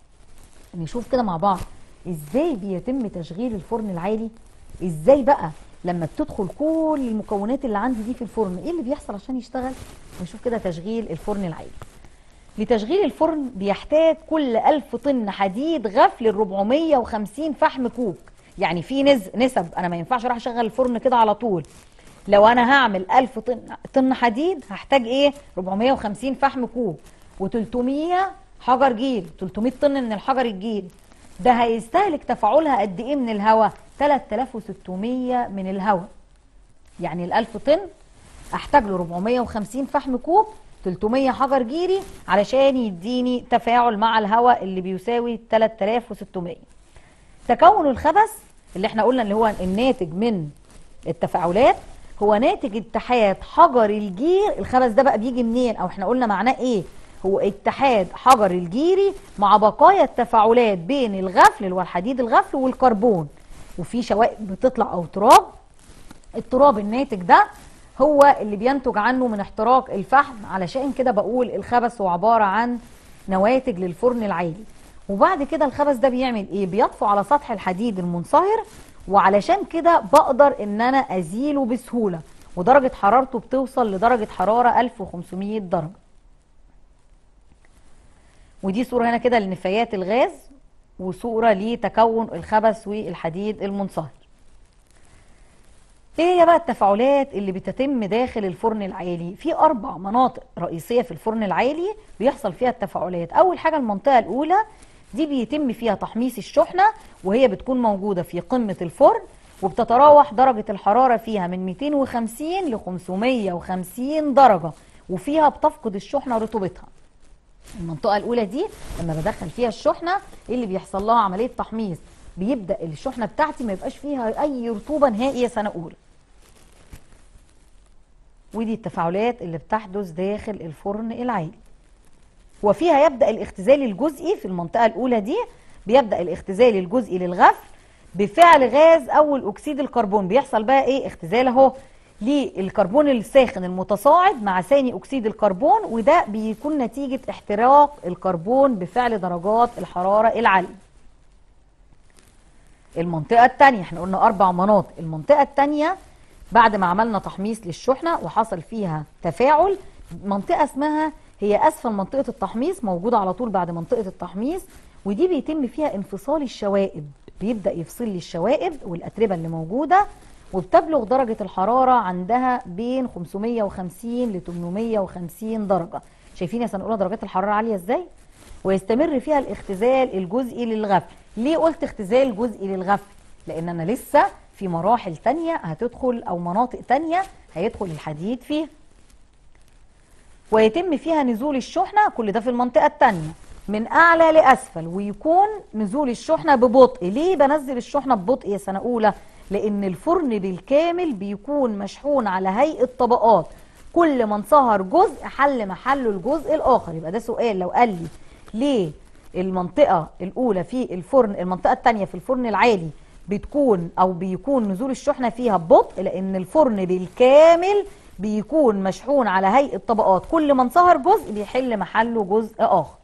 S1: نشوف كده مع بعض ازاي بيتم تشغيل الفرن العالي ازاي بقى لما بتدخل كل المكونات اللي عندي دي في الفرن ايه اللي بيحصل عشان يشتغل نشوف كده تشغيل الفرن العالي لتشغيل الفرن بيحتاج كل 1000 طن حديد غفل 450 فحم كوك يعني في نز نسب انا ما ينفعش اروح اشغل الفرن كده على طول لو انا هعمل 1000 طن طن حديد هحتاج ايه 450 فحم كوب و300 حجر جير 300 طن من الحجر الجير ده هيستهلك تفاعلها قد ايه من الهواء 3600 من الهواء يعني ال 1000 طن احتاج له 450 فحم كوب 300 حجر جيري علشان يديني تفاعل مع الهواء اللي بيساوي 3600 تكون الخبث اللي احنا قلنا اللي هو الناتج من التفاعلات هو ناتج اتحاد حجر الجير الخبث ده بقى بيجي منين او احنا قلنا معناه ايه هو اتحاد حجر الجيري مع بقايا التفاعلات بين الغفل اللي هو الحديد الغفل والكربون وفي شوائب بتطلع او تراب التراب الناتج ده هو اللي بينتج عنه من احتراق الفحم علشان كده بقول الخبث هو عبارة عن نواتج للفرن العالي وبعد كده الخبث ده بيعمل ايه بيطفو على سطح الحديد المنصهر وعلشان كده بقدر ان انا ازيله بسهولة ودرجة حرارته بتوصل لدرجة حرارة 1500 درجة ودي صورة هنا كده لنفايات الغاز وصورة لتكون الخبث والحديد المنصهر ايه هي بقى التفاعلات اللي بتتم داخل الفرن العالي في اربع مناطق رئيسيه في الفرن العالي بيحصل فيها التفاعلات اول حاجه المنطقه الاولى دي بيتم فيها تحميص الشحنه وهي بتكون موجوده في قمه الفرن وبتتراوح درجه الحراره فيها من 250 ل 550 درجه وفيها بتفقد الشحنه رطوبتها المنطقه الاولى دي لما بدخل فيها الشحنه ايه اللي بيحصل لها عمليه تحميص بيبدا الشحنه بتاعتي ما يبقاش فيها اي رطوبه نهائيه سنه اولى ودي التفاعلات اللي بتحدث داخل الفرن العالي وفيها يبدا الاختزال الجزئي في المنطقه الاولى دي بيبدا الاختزال الجزئي للغفل بفعل غاز اول اكسيد الكربون بيحصل بقى ايه اختزال اهو للكربون الساخن المتصاعد مع ثاني اكسيد الكربون وده بيكون نتيجه احتراق الكربون بفعل درجات الحراره العاليه المنطقة الثانية احنا قلنا أربع مناطق المنطقة الثانية بعد ما عملنا تحميص للشحنة وحصل فيها تفاعل منطقة اسمها هي أسفل منطقة التحميص موجودة على طول بعد منطقة التحميص ودي بيتم فيها انفصال الشوائب بيبدأ يفصل لي الشوائب والأتربة اللي موجودة وبتبلغ درجة الحرارة عندها بين 550 ل 850 درجة شايفين يا سنة أولى درجات الحرارة عالية ازاي؟ ويستمر فيها الاختزال الجزئي للغفل ليه قلت اختزال جزئي للغفل؟ لأن أنا لسه في مراحل تانية هتدخل أو مناطق تانية هيدخل الحديد فيها ويتم فيها نزول الشحنة كل ده في المنطقة التانية من أعلى لأسفل ويكون نزول الشحنة ببطء ليه بنزل الشحنة ببطء يا سنة أولى لأن الفرن بالكامل بيكون مشحون على هيئة طبقات كل ما انصهر جزء حل محله الجزء الآخر يبقى ده سؤال لو قال لي ليه المنطقة الأولى في الفرن المنطقة الثانية في الفرن العالي بتكون أو بيكون نزول الشحنة فيها ببطء لأن الفرن بالكامل بيكون مشحون على هيئة طبقات كل ما انصهر جزء بيحل محله جزء آخر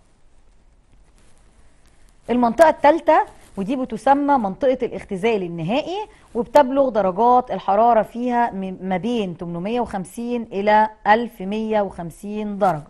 S1: المنطقة الثالثة ودي بتسمى منطقة الاختزال النهائي وبتبلغ درجات الحرارة فيها ما بين 850 إلى 1150 درجة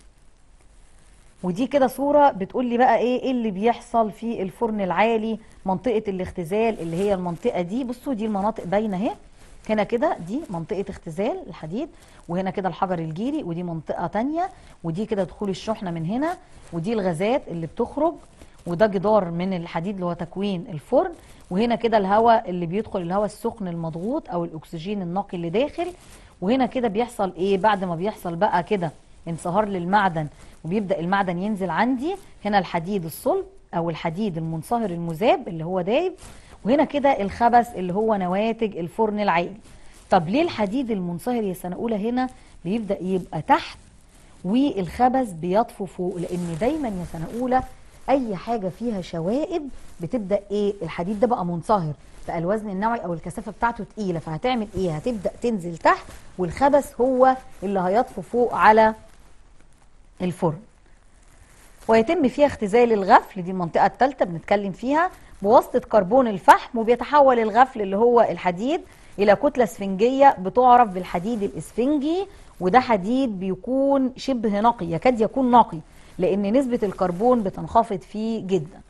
S1: ودي كده صورة بتقول لي بقى ايه ايه اللي بيحصل في الفرن العالي منطقة الاختزال اللي هي المنطقة دي بصوا دي المناطق باينة اهي هنا كده دي منطقة اختزال الحديد وهنا كده الحجر الجيري ودي منطقة تانية ودي كده دخول الشحنة من هنا ودي الغازات اللي بتخرج وده جدار من الحديد اللي هو تكوين الفرن وهنا كده الهواء اللي بيدخل الهواء السخن المضغوط او الاكسجين النقي اللي داخل وهنا كده بيحصل ايه بعد ما بيحصل بقى كده انصهار للمعدن وبيبدا المعدن ينزل عندي هنا الحديد الصلب او الحديد المنصهر المذاب اللي هو دايب وهنا كده الخبث اللي هو نواتج الفرن العالي طب ليه الحديد المنصهر يا سنه اولى هنا بيبدا يبقى تحت والخبث بيطفو فوق لان دايما يا سنه اولى اي حاجه فيها شوائب بتبدا ايه الحديد ده بقى منصهر بقى الوزن النوعي او الكثافه بتاعته تقيله فهتعمل ايه هتبدا تنزل تحت والخبث هو اللي هيطفو فوق على الفرن ويتم فيها اختزال الغفل دي المنطقه الثالثه بنتكلم فيها بواسطه كربون الفحم وبيتحول الغفل اللي هو الحديد الى كتله اسفنجيه بتعرف بالحديد الاسفنجي وده حديد بيكون شبه نقي يكاد يكون نقي لان نسبه الكربون بتنخفض فيه جدا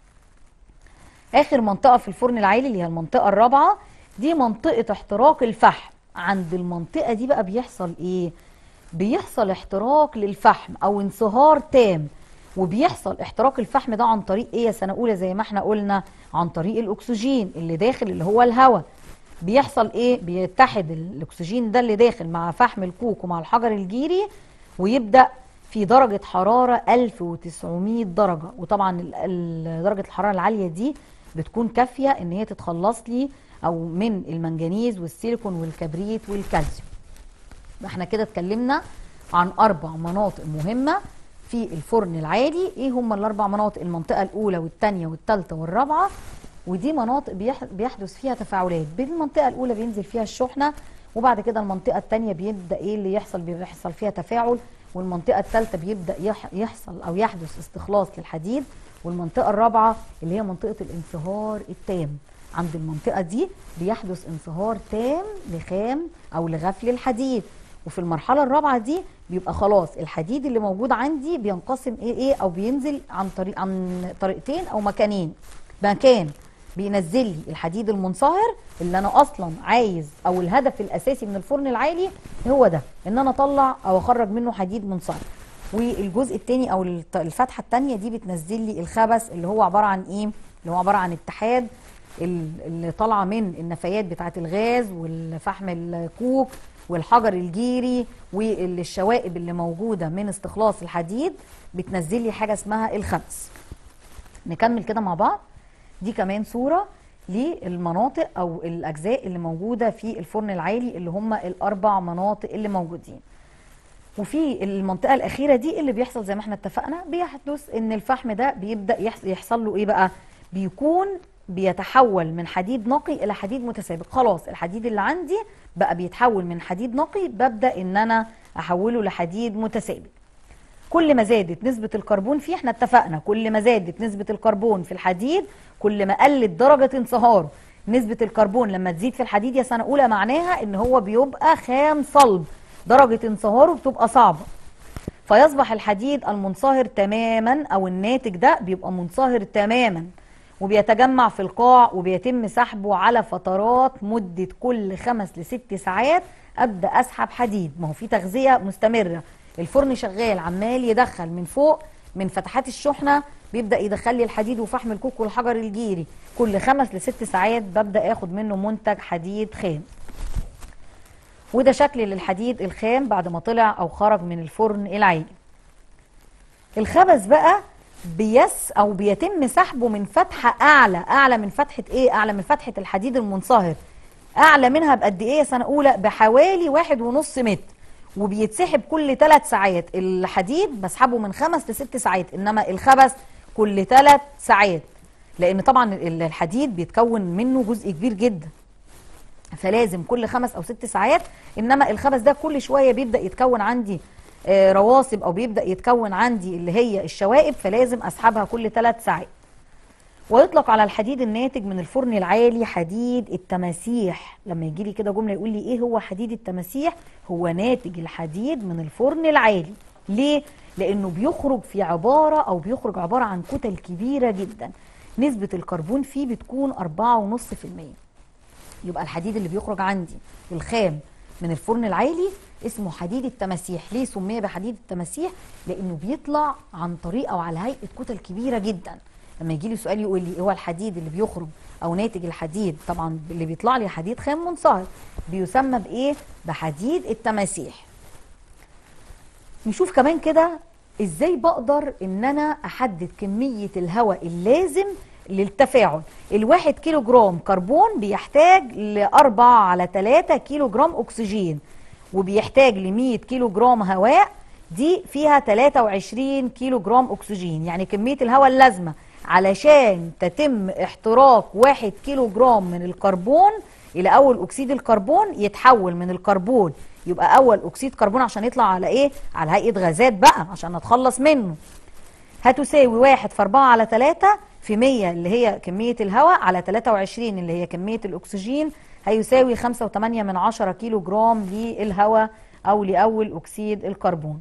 S1: اخر منطقه في الفرن العالي اللي هي المنطقه الرابعه دي منطقه احتراق الفحم عند المنطقه دي بقى بيحصل ايه بيحصل احتراق للفحم او انصهار تام وبيحصل احتراق الفحم ده عن طريق ايه يا سنه اولى زي ما احنا قلنا عن طريق الاكسجين اللي داخل اللي هو الهواء بيحصل ايه بيتحد الاكسجين ده اللي داخل مع فحم الكوك ومع الحجر الجيري ويبدا في درجة حرارة 1900 درجة وطبعا درجة الحرارة العالية دي بتكون كافية ان هي تتخلص لي او من المنجنيز والسيليكون والكبريت والكالسيوم احنا كده اتكلمنا عن اربع مناطق مهمة في الفرن العالي ايه هم الاربع مناطق المنطقة الاولى والثانية والثالثة والرابعة ودي مناطق بيحدث فيها تفاعلات بالمنطقة الاولى بينزل فيها الشحنة وبعد كده المنطقة الثانية بيبدأ ايه اللي يحصل بيحصل فيها تفاعل والمنطقة الثالثة بيبدأ يحصل أو يحدث استخلاص للحديد والمنطقة الرابعة اللي هي منطقة الانصهار التام عند المنطقة دي بيحدث انصهار تام لخام أو لغفل الحديد وفي المرحلة الرابعة دي بيبقى خلاص الحديد اللي موجود عندي بينقسم ايه ايه او بينزل عن طريق عن طريقتين او مكانين مكان بينزل لي الحديد المنصهر اللي انا اصلا عايز او الهدف الاساسي من الفرن العالي هو ده ان انا اطلع او اخرج منه حديد منصهر والجزء الثاني او الفتحه الثانيه دي بتنزل لي الخبث اللي هو عباره عن ايه اللي هو عباره عن اتحاد اللي طالعه من النفايات بتاعه الغاز والفحم الكوك والحجر الجيري والشوائب اللي موجوده من استخلاص الحديد بتنزل لي حاجه اسمها الخبث نكمل كده مع بعض دي كمان صورة للمناطق أو الأجزاء اللي موجودة في الفرن العالي اللي هم الأربع مناطق اللي موجودين وفي المنطقة الأخيرة دي اللي بيحصل زي ما احنا اتفقنا بيحدث إن الفحم ده بيبدأ يحصل له إيه بقى بيكون بيتحول من حديد نقي إلى حديد متسابق خلاص الحديد اللي عندي بقى بيتحول من حديد نقي ببدأ إن أنا أحوله لحديد متسابق كل ما زادت نسبة الكربون فيه احنا اتفقنا كل ما زادت نسبة الكربون في الحديد كل ما قلت درجة انصهاره نسبة الكربون لما تزيد في الحديد يا سنة أولى معناها إن هو بيبقى خام صلب درجة انصهاره بتبقى صعبة فيصبح الحديد المنصهر تماما او الناتج ده بيبقى منصهر تماما وبيتجمع في القاع وبيتم سحبه على فترات مدة كل خمس لست ساعات ابدا اسحب حديد ما هو في تغذية مستمرة الفرن شغال عمال يدخل من فوق من فتحات الشحنة بيبدا يدخل لي الحديد وفحم الكوك والحجر الجيري كل خمس لست ساعات ببدا اخد منه منتج حديد خام وده شكل للحديد الخام بعد ما طلع او خرج من الفرن العالي الخبز بقى بيس او بيتم سحبه من فتحه اعلى اعلى من فتحه ايه اعلى من فتحه الحديد المنصهر اعلى منها بقد ايه يا سنه اولى بحوالي واحد ونص متر وبيتسحب كل ثلاث ساعات الحديد بسحبه من خمس لست ساعات انما الخبز كل ثلاث ساعات لان طبعا الحديد بيتكون منه جزء كبير جدا فلازم كل خمس او ست ساعات انما الخبز ده كل شويه بيبدا يتكون عندي آه، رواسب او بيبدا يتكون عندي اللي هي الشوائب فلازم اسحبها كل ثلاث ساعات ويطلق على الحديد الناتج من الفرن العالي حديد التماسيح لما يجي لي كده جمله يقول لي ايه هو حديد التماسيح هو ناتج الحديد من الفرن العالي ليه لانه بيخرج في عباره او بيخرج عباره عن كتل كبيره جدا نسبه الكربون فيه بتكون 4.5% يبقى الحديد اللي بيخرج عندي الخام من الفرن العالي اسمه حديد التماسيح ليه سمي بحديد التماسيح لانه بيطلع عن طريق او على هيئه كتل كبيره جدا لما يجي لي سؤال يقول لي إيه هو الحديد اللي بيخرج او ناتج الحديد طبعا اللي بيطلع لي حديد خام منصهر بيسمى بايه بحديد التماسيح نشوف كمان كده ازاي بقدر ان انا احدد كمية الهواء اللازم للتفاعل الواحد كيلو جرام كربون بيحتاج لأربعة على تلاتة كيلو جرام أكسجين وبيحتاج لمية كيلو جرام هواء دي فيها 23 كيلو جرام أكسجين يعني كمية الهواء اللازمة علشان تتم احتراق واحد كيلو جرام من الكربون إلى أول أكسيد الكربون يتحول من الكربون يبقى أول أكسيد كربون عشان يطلع على إيه؟ على هيئة غازات بقى عشان نتخلص منه هتساوي واحد في أربعة على تلاتة في مية اللي هي كمية الهواء على تلاتة وعشرين اللي هي كمية الأكسجين هيساوي خمسة وتمانية من عشرة كيلو جرام للهواء أو لأول أكسيد الكربون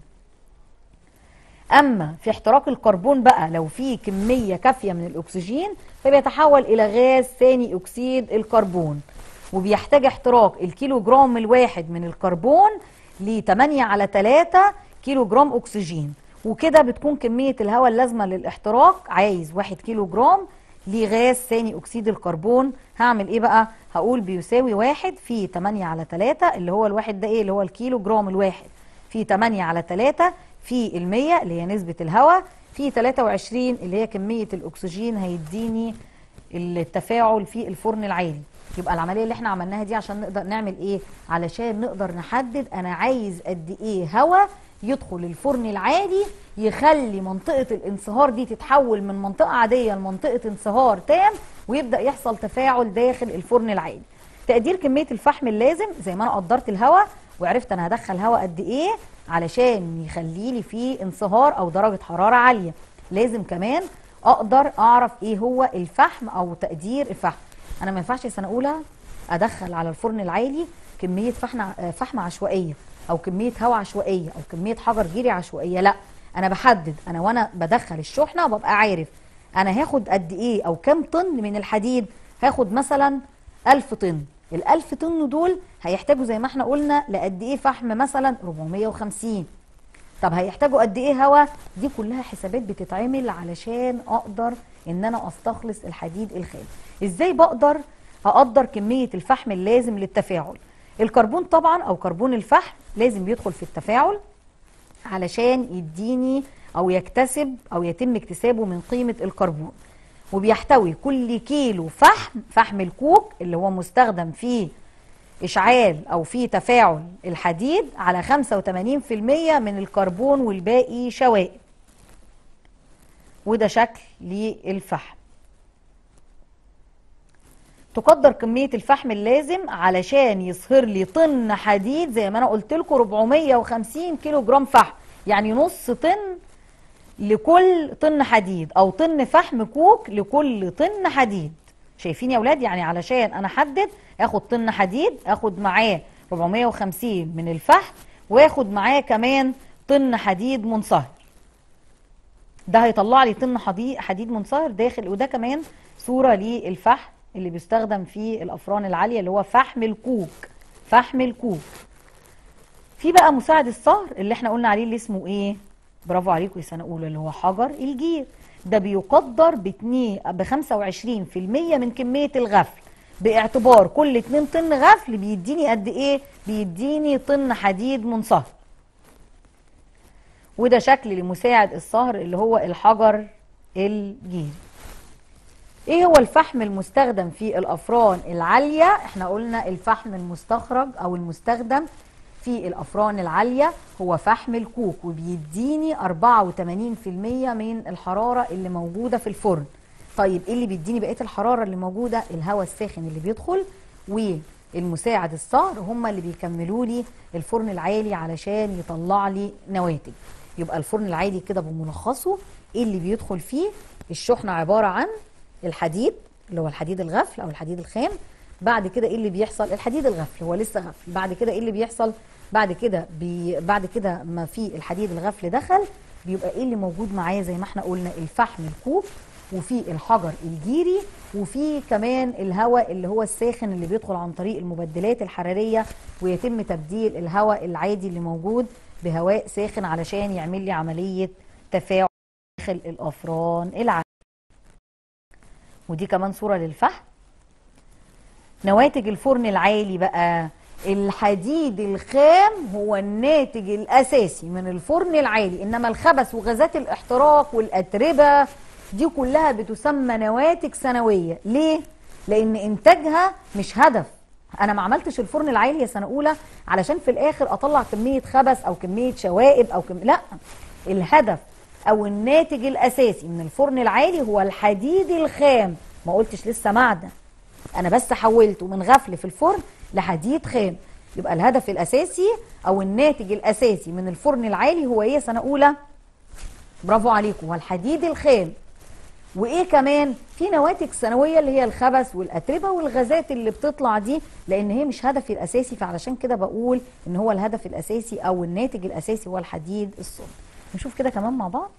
S1: أما في احتراق الكربون بقى لو في كمية كافية من الأكسجين فبيتحول إلى غاز ثاني أكسيد الكربون وبيحتاج احتراق الكيلو جرام الواحد من الكربون ل 8 على 3 كيلو جرام أكسجين وكده بتكون كمية الهواء اللازمة للاحتراق عايز 1 كيلو جرام لغاز ثاني أكسيد الكربون هعمل إيه بقى؟ هقول بيساوي واحد في 8 على 3 اللي هو الواحد ده إيه؟ اللي هو الكيلو جرام الواحد في 8 على 3 في المية اللي هي نسبة الهواء في 23 اللي هي كمية الأكسجين هيديني التفاعل في الفرن العالي يبقى العمليه اللي احنا عملناها دي عشان نقدر نعمل ايه علشان نقدر نحدد انا عايز قد ايه هواء يدخل الفرن العالي يخلي منطقه الانصهار دي تتحول من منطقه عاديه لمنطقه انصهار تام ويبدا يحصل تفاعل داخل الفرن العالي تقدير كميه الفحم اللازم زي ما انا قدرت الهواء وعرفت انا هدخل هواء قد ايه علشان يخلي لي فيه انصهار او درجه حراره عاليه لازم كمان اقدر اعرف ايه هو الفحم او تقدير الفحم انا ما ينفعش سنه اولى ادخل على الفرن العالي كميه فحم فحم عشوائيه او كميه هواء عشوائيه او كميه حجر جيري عشوائيه لا انا بحدد انا وانا بدخل الشحنه ببقى عارف انا هاخد قد ايه او كام طن من الحديد هاخد مثلا 1000 طن ال1000 طن دول هيحتاجوا زي ما احنا قلنا لقد ايه فحم مثلا 450 طب هيحتاجوا قد ايه هواء دي كلها حسابات بتتعمل علشان اقدر ان انا استخلص الحديد الخام ازاي بقدر اقدر كميه الفحم اللازم للتفاعل الكربون طبعا او كربون الفحم لازم يدخل في التفاعل علشان يديني او يكتسب او يتم اكتسابه من قيمه الكربون وبيحتوي كل كيلو فحم فحم الكوك اللي هو مستخدم في اشعال او في تفاعل الحديد على 85% من الكربون والباقي شوائب وده شكل للفحم تقدر كمية الفحم اللازم علشان يصهر لي طن حديد زي ما انا قلت لكم 450 كيلو جرام فحم يعني نص طن لكل طن حديد او طن فحم كوك لكل طن حديد شايفين يا اولاد يعني علشان انا احدد اخد طن حديد اخد معاه 450 من الفحم واخد معاه كمان طن حديد منصهر ده هيطلع لي طن حديد حديد منصهر داخل وده كمان صوره للفحم اللي بيستخدم في الافران العاليه اللي هو فحم الكوك فحم الكوك في بقى مساعد الصهر اللي احنا قلنا عليه اللي اسمه ايه برافو عليكم يا سنه اولى اللي هو حجر الجير ده بيقدر ب 2 ب 25% من كميه الغفل باعتبار كل 2 طن غفل بيديني قد ايه بيديني طن حديد منصهر وده شكل لمساعد الصهر اللي هو الحجر الجيري ايه هو الفحم المستخدم في الافران العاليه احنا قلنا الفحم المستخرج او المستخدم في الافران العاليه هو فحم الكوك وبيديني 84% من الحراره اللي موجوده في الفرن طيب ايه اللي بيديني بقيه الحراره اللي موجوده الهواء الساخن اللي بيدخل والمساعد الصهر هم اللي بيكملوا لي الفرن العالي علشان يطلع لي نواتج يبقى الفرن العالي كده بملخصه ايه اللي بيدخل فيه الشحنه عباره عن الحديد اللي هو الحديد الغفل او الحديد الخام بعد كده ايه اللي بيحصل الحديد الغفل هو لسه غفل بعد كده ايه اللي بيحصل بعد كده بي بعد كده ما في الحديد الغفل دخل بيبقى ايه اللي موجود معاه زي ما احنا قلنا الفحم الكوب وفي الحجر الجيري وفي كمان الهواء اللي هو الساخن اللي بيدخل عن طريق المبدلات الحراريه ويتم تبديل الهواء العادي اللي موجود بهواء ساخن علشان يعمل لي عمليه تفاعل داخل الافران العاليه ودي كمان صوره للفحم نواتج الفرن العالي بقى الحديد الخام هو الناتج الاساسي من الفرن العالي انما الخبث وغازات الاحتراق والاتربه دي كلها بتسمى نواتج سنويه ليه لان انتاجها مش هدف انا ما عملتش الفرن العالي يا سنه اولى علشان في الاخر اطلع كميه خبث او كميه شوائب او كم... لا الهدف او الناتج الاساسي من الفرن العالي هو الحديد الخام ما قلتش لسه معدن انا بس حولته من غفل في الفرن لحديد خام يبقى الهدف الاساسي او الناتج الاساسي من الفرن العالي هو ايه سنه اولى برافو عليكم هو الحديد الخام وايه كمان في نواتج سنويه اللي هي الخبث والاتربه والغازات اللي بتطلع دي لان هي مش هدفي الاساسي فعلشان كده بقول ان هو الهدف الاساسي او الناتج الاساسي هو الحديد الصلب نشوف كده كمان مع بعض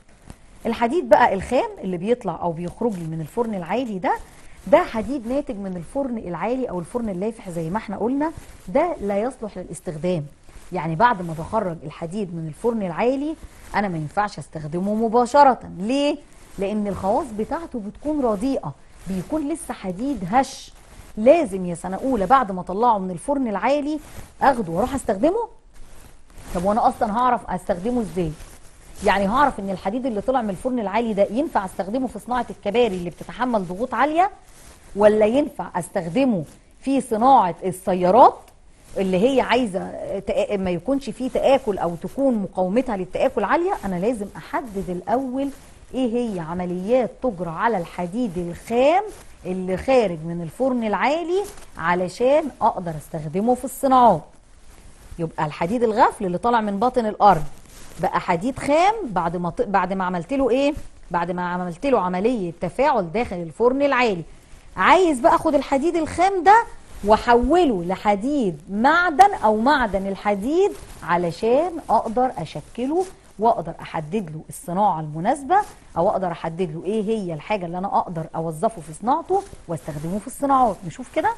S1: الحديد بقى الخام اللي بيطلع او بيخرج لي من الفرن العالي ده ده حديد ناتج من الفرن العالي او الفرن اللافح زي ما احنا قلنا ده لا يصلح للاستخدام يعني بعد ما بخرج الحديد من الفرن العالي انا ما ينفعش استخدمه مباشره ليه لان الخواص بتاعته بتكون رديئه بيكون لسه حديد هش لازم يا سنه اولى بعد ما اطلعه من الفرن العالي اخده واروح استخدمه طب وانا اصلا هعرف استخدمه ازاي يعني هعرف ان الحديد اللي طلع من الفرن العالي ده ينفع استخدمه في صناعه الكباري اللي بتتحمل ضغوط عاليه ولا ينفع استخدمه في صناعه السيارات اللي هي عايزه تآ- ما يكونش فيه تآكل او تكون مقاومتها للتآكل عاليه انا لازم احدد الاول ايه هي عمليات تجرى على الحديد الخام اللي خارج من الفرن العالي علشان اقدر استخدمه في الصناعات يبقى الحديد الغفل اللي طالع من باطن الارض بقى حديد خام بعد ما ط- بعد ما عملت له ايه بعد ما عملت له عمليه تفاعل داخل الفرن العالي عايز بقى اخد الحديد الخام ده واحوله لحديد معدن او معدن الحديد علشان اقدر اشكله واقدر احدد له الصناعه المناسبه او اقدر احدد له ايه هي الحاجه اللي انا اقدر اوظفه في صناعته واستخدمه في الصناعات نشوف كده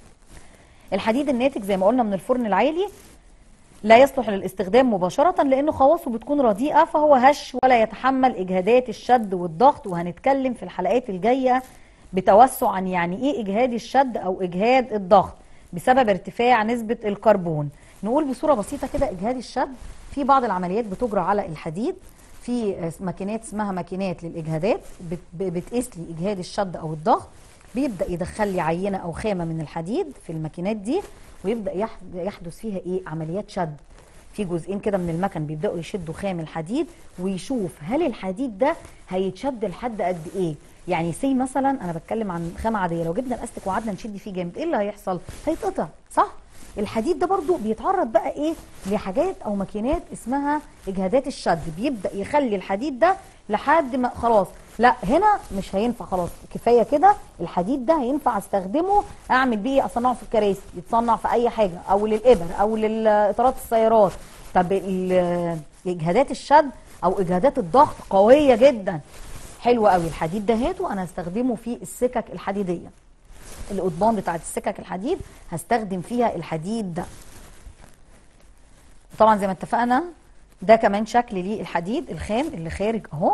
S1: الحديد الناتج زي ما قلنا من الفرن العالي لا يصلح للاستخدام مباشرة لأنه خواصه بتكون رديئة فهو هش ولا يتحمل إجهادات الشد والضغط وهنتكلم في الحلقات الجاية بتوسع عن يعني إيه إجهاد الشد أو إجهاد الضغط بسبب ارتفاع نسبة الكربون نقول بصورة بسيطة كده إجهاد الشد في بعض العمليات بتجرى على الحديد في ماكينات اسمها ماكينات للإجهادات بت- بتقيس لي إجهاد الشد أو الضغط بيبدا يدخل لي عينه او خامه من الحديد في الماكينات دي ويبدا يح- يحدث فيها ايه عمليات شد في جزئين كده من المكن بيبداوا يشدوا خام الحديد ويشوف هل الحديد ده هيتشد لحد قد ايه يعني سي مثلا انا بتكلم عن خامه عاديه لو جبنا الاستك وقعدنا نشد فيه جامد ايه اللي هيحصل هيتقطع صح الحديد ده برضو بيتعرض بقى ايه لحاجات او ماكينات اسمها اجهادات الشد بيبدا يخلي الحديد ده لحد ما خلاص لا هنا مش هينفع خلاص كفايه كده الحديد ده هينفع استخدمه اعمل بيه اصنعه في الكراسي يتصنع في اي حاجه او للابر او للاطارات السيارات طب ال- اجهادات الشد او اجهادات الضغط قويه جدا حلو قوي الحديد ده هاته انا هستخدمه في السكك الحديديه القضبان بتاعت السكك الحديد هستخدم فيها الحديد ده طبعا زي ما اتفقنا ده كمان شكل للحديد الخام اللي خارج اهو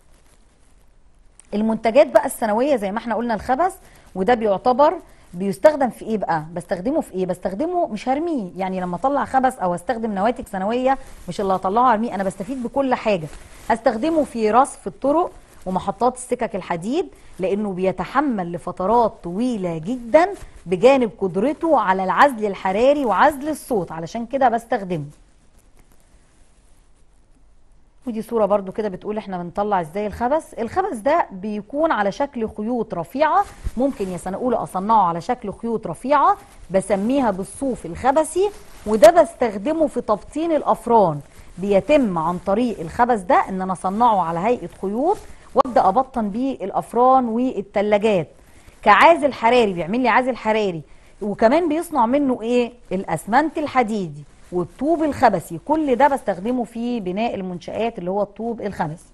S1: المنتجات بقى السنويه زي ما احنا قلنا الخبز وده بيعتبر بيستخدم في ايه بقى بستخدمه في ايه بستخدمه مش هرميه يعني لما اطلع خبز او استخدم نواتج سنويه مش اللي هطلعه ارميه انا بستفيد بكل حاجه هستخدمه في رصف الطرق ومحطات السكك الحديد لانه بيتحمل لفترات طويله جدا بجانب قدرته على العزل الحراري وعزل الصوت علشان كده بستخدمه ودي صورة برضو كده بتقول احنا بنطلع ازاي الخبز الخبز ده بيكون على شكل خيوط رفيعة ممكن يا سنة أولى أصنعه على شكل خيوط رفيعة بسميها بالصوف الخبسي وده بستخدمه في تبطين الأفران بيتم عن طريق الخبز ده ان انا اصنعه على هيئة خيوط وابدا ابطن بيه الافران والثلاجات كعازل حراري بيعمل لي عازل حراري وكمان بيصنع منه ايه الاسمنت الحديدي والطوب الخبسي كل ده بستخدمه في بناء المنشآت اللي هو الطوب الخبسي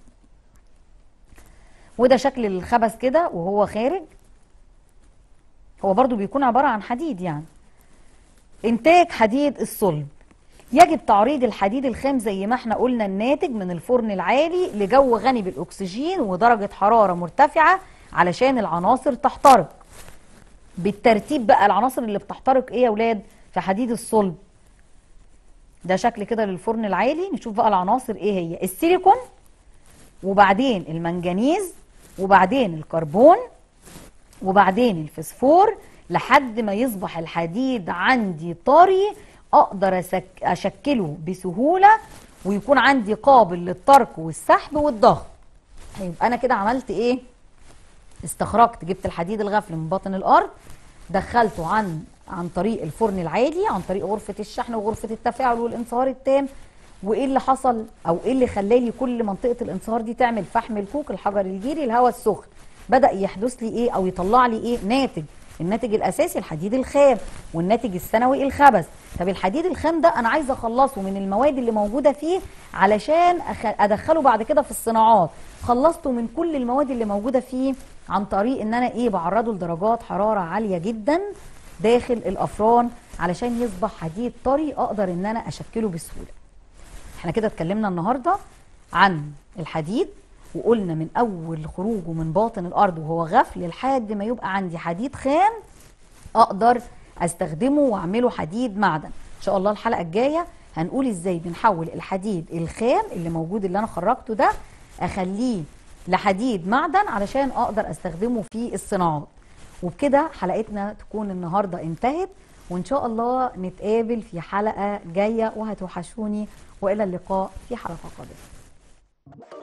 S1: وده شكل الخبز كده وهو خارج هو برضو بيكون عبارة عن حديد يعني انتاج حديد الصلب يجب تعريض الحديد الخام زي ما احنا قلنا الناتج من الفرن العالي لجو غني بالاكسجين ودرجة حرارة مرتفعة علشان العناصر تحترق بالترتيب بقى العناصر اللي بتحترق ايه يا ولاد في حديد الصلب ده شكل كده للفرن العالي نشوف بقى العناصر ايه هي السيليكون وبعدين المنجنيز وبعدين الكربون وبعدين الفسفور لحد ما يصبح الحديد عندي طري اقدر أسك اشكله بسهوله ويكون عندي قابل للطرق والسحب والضغط يبقى انا كده عملت ايه استخرجت جبت الحديد الغفل من باطن الارض دخلته عن عن طريق الفرن العادي عن طريق غرفه الشحن وغرفه التفاعل والانصهار التام وايه اللي حصل او ايه اللي خلالي كل منطقه الانصهار دي تعمل فحم الكوك الحجر الجيري الهواء السخن بدا يحدث لي ايه او يطلع لي ايه ناتج الناتج الاساسي الحديد الخام والناتج الثانوي الخبز طب الحديد الخام ده انا عايزه اخلصه من المواد اللي موجوده فيه علشان أخ... ادخله بعد كده في الصناعات خلصته من كل المواد اللي موجوده فيه عن طريق ان انا ايه بعرضه لدرجات حراره عاليه جدا داخل الافران علشان يصبح حديد طري اقدر ان انا اشكله بسهوله احنا كده اتكلمنا النهارده عن الحديد وقلنا من اول خروجه من باطن الارض وهو غفل لحد ما يبقى عندي حديد خام اقدر استخدمه واعمله حديد معدن ان شاء الله الحلقه الجايه هنقول ازاي بنحول الحديد الخام اللي موجود اللي انا خرجته ده اخليه لحديد معدن علشان اقدر استخدمه في الصناعات وبكده حلقتنا تكون النهارده انتهت وان شاء الله نتقابل في حلقه جايه وهتوحشوني والى اللقاء في حلقه قادمه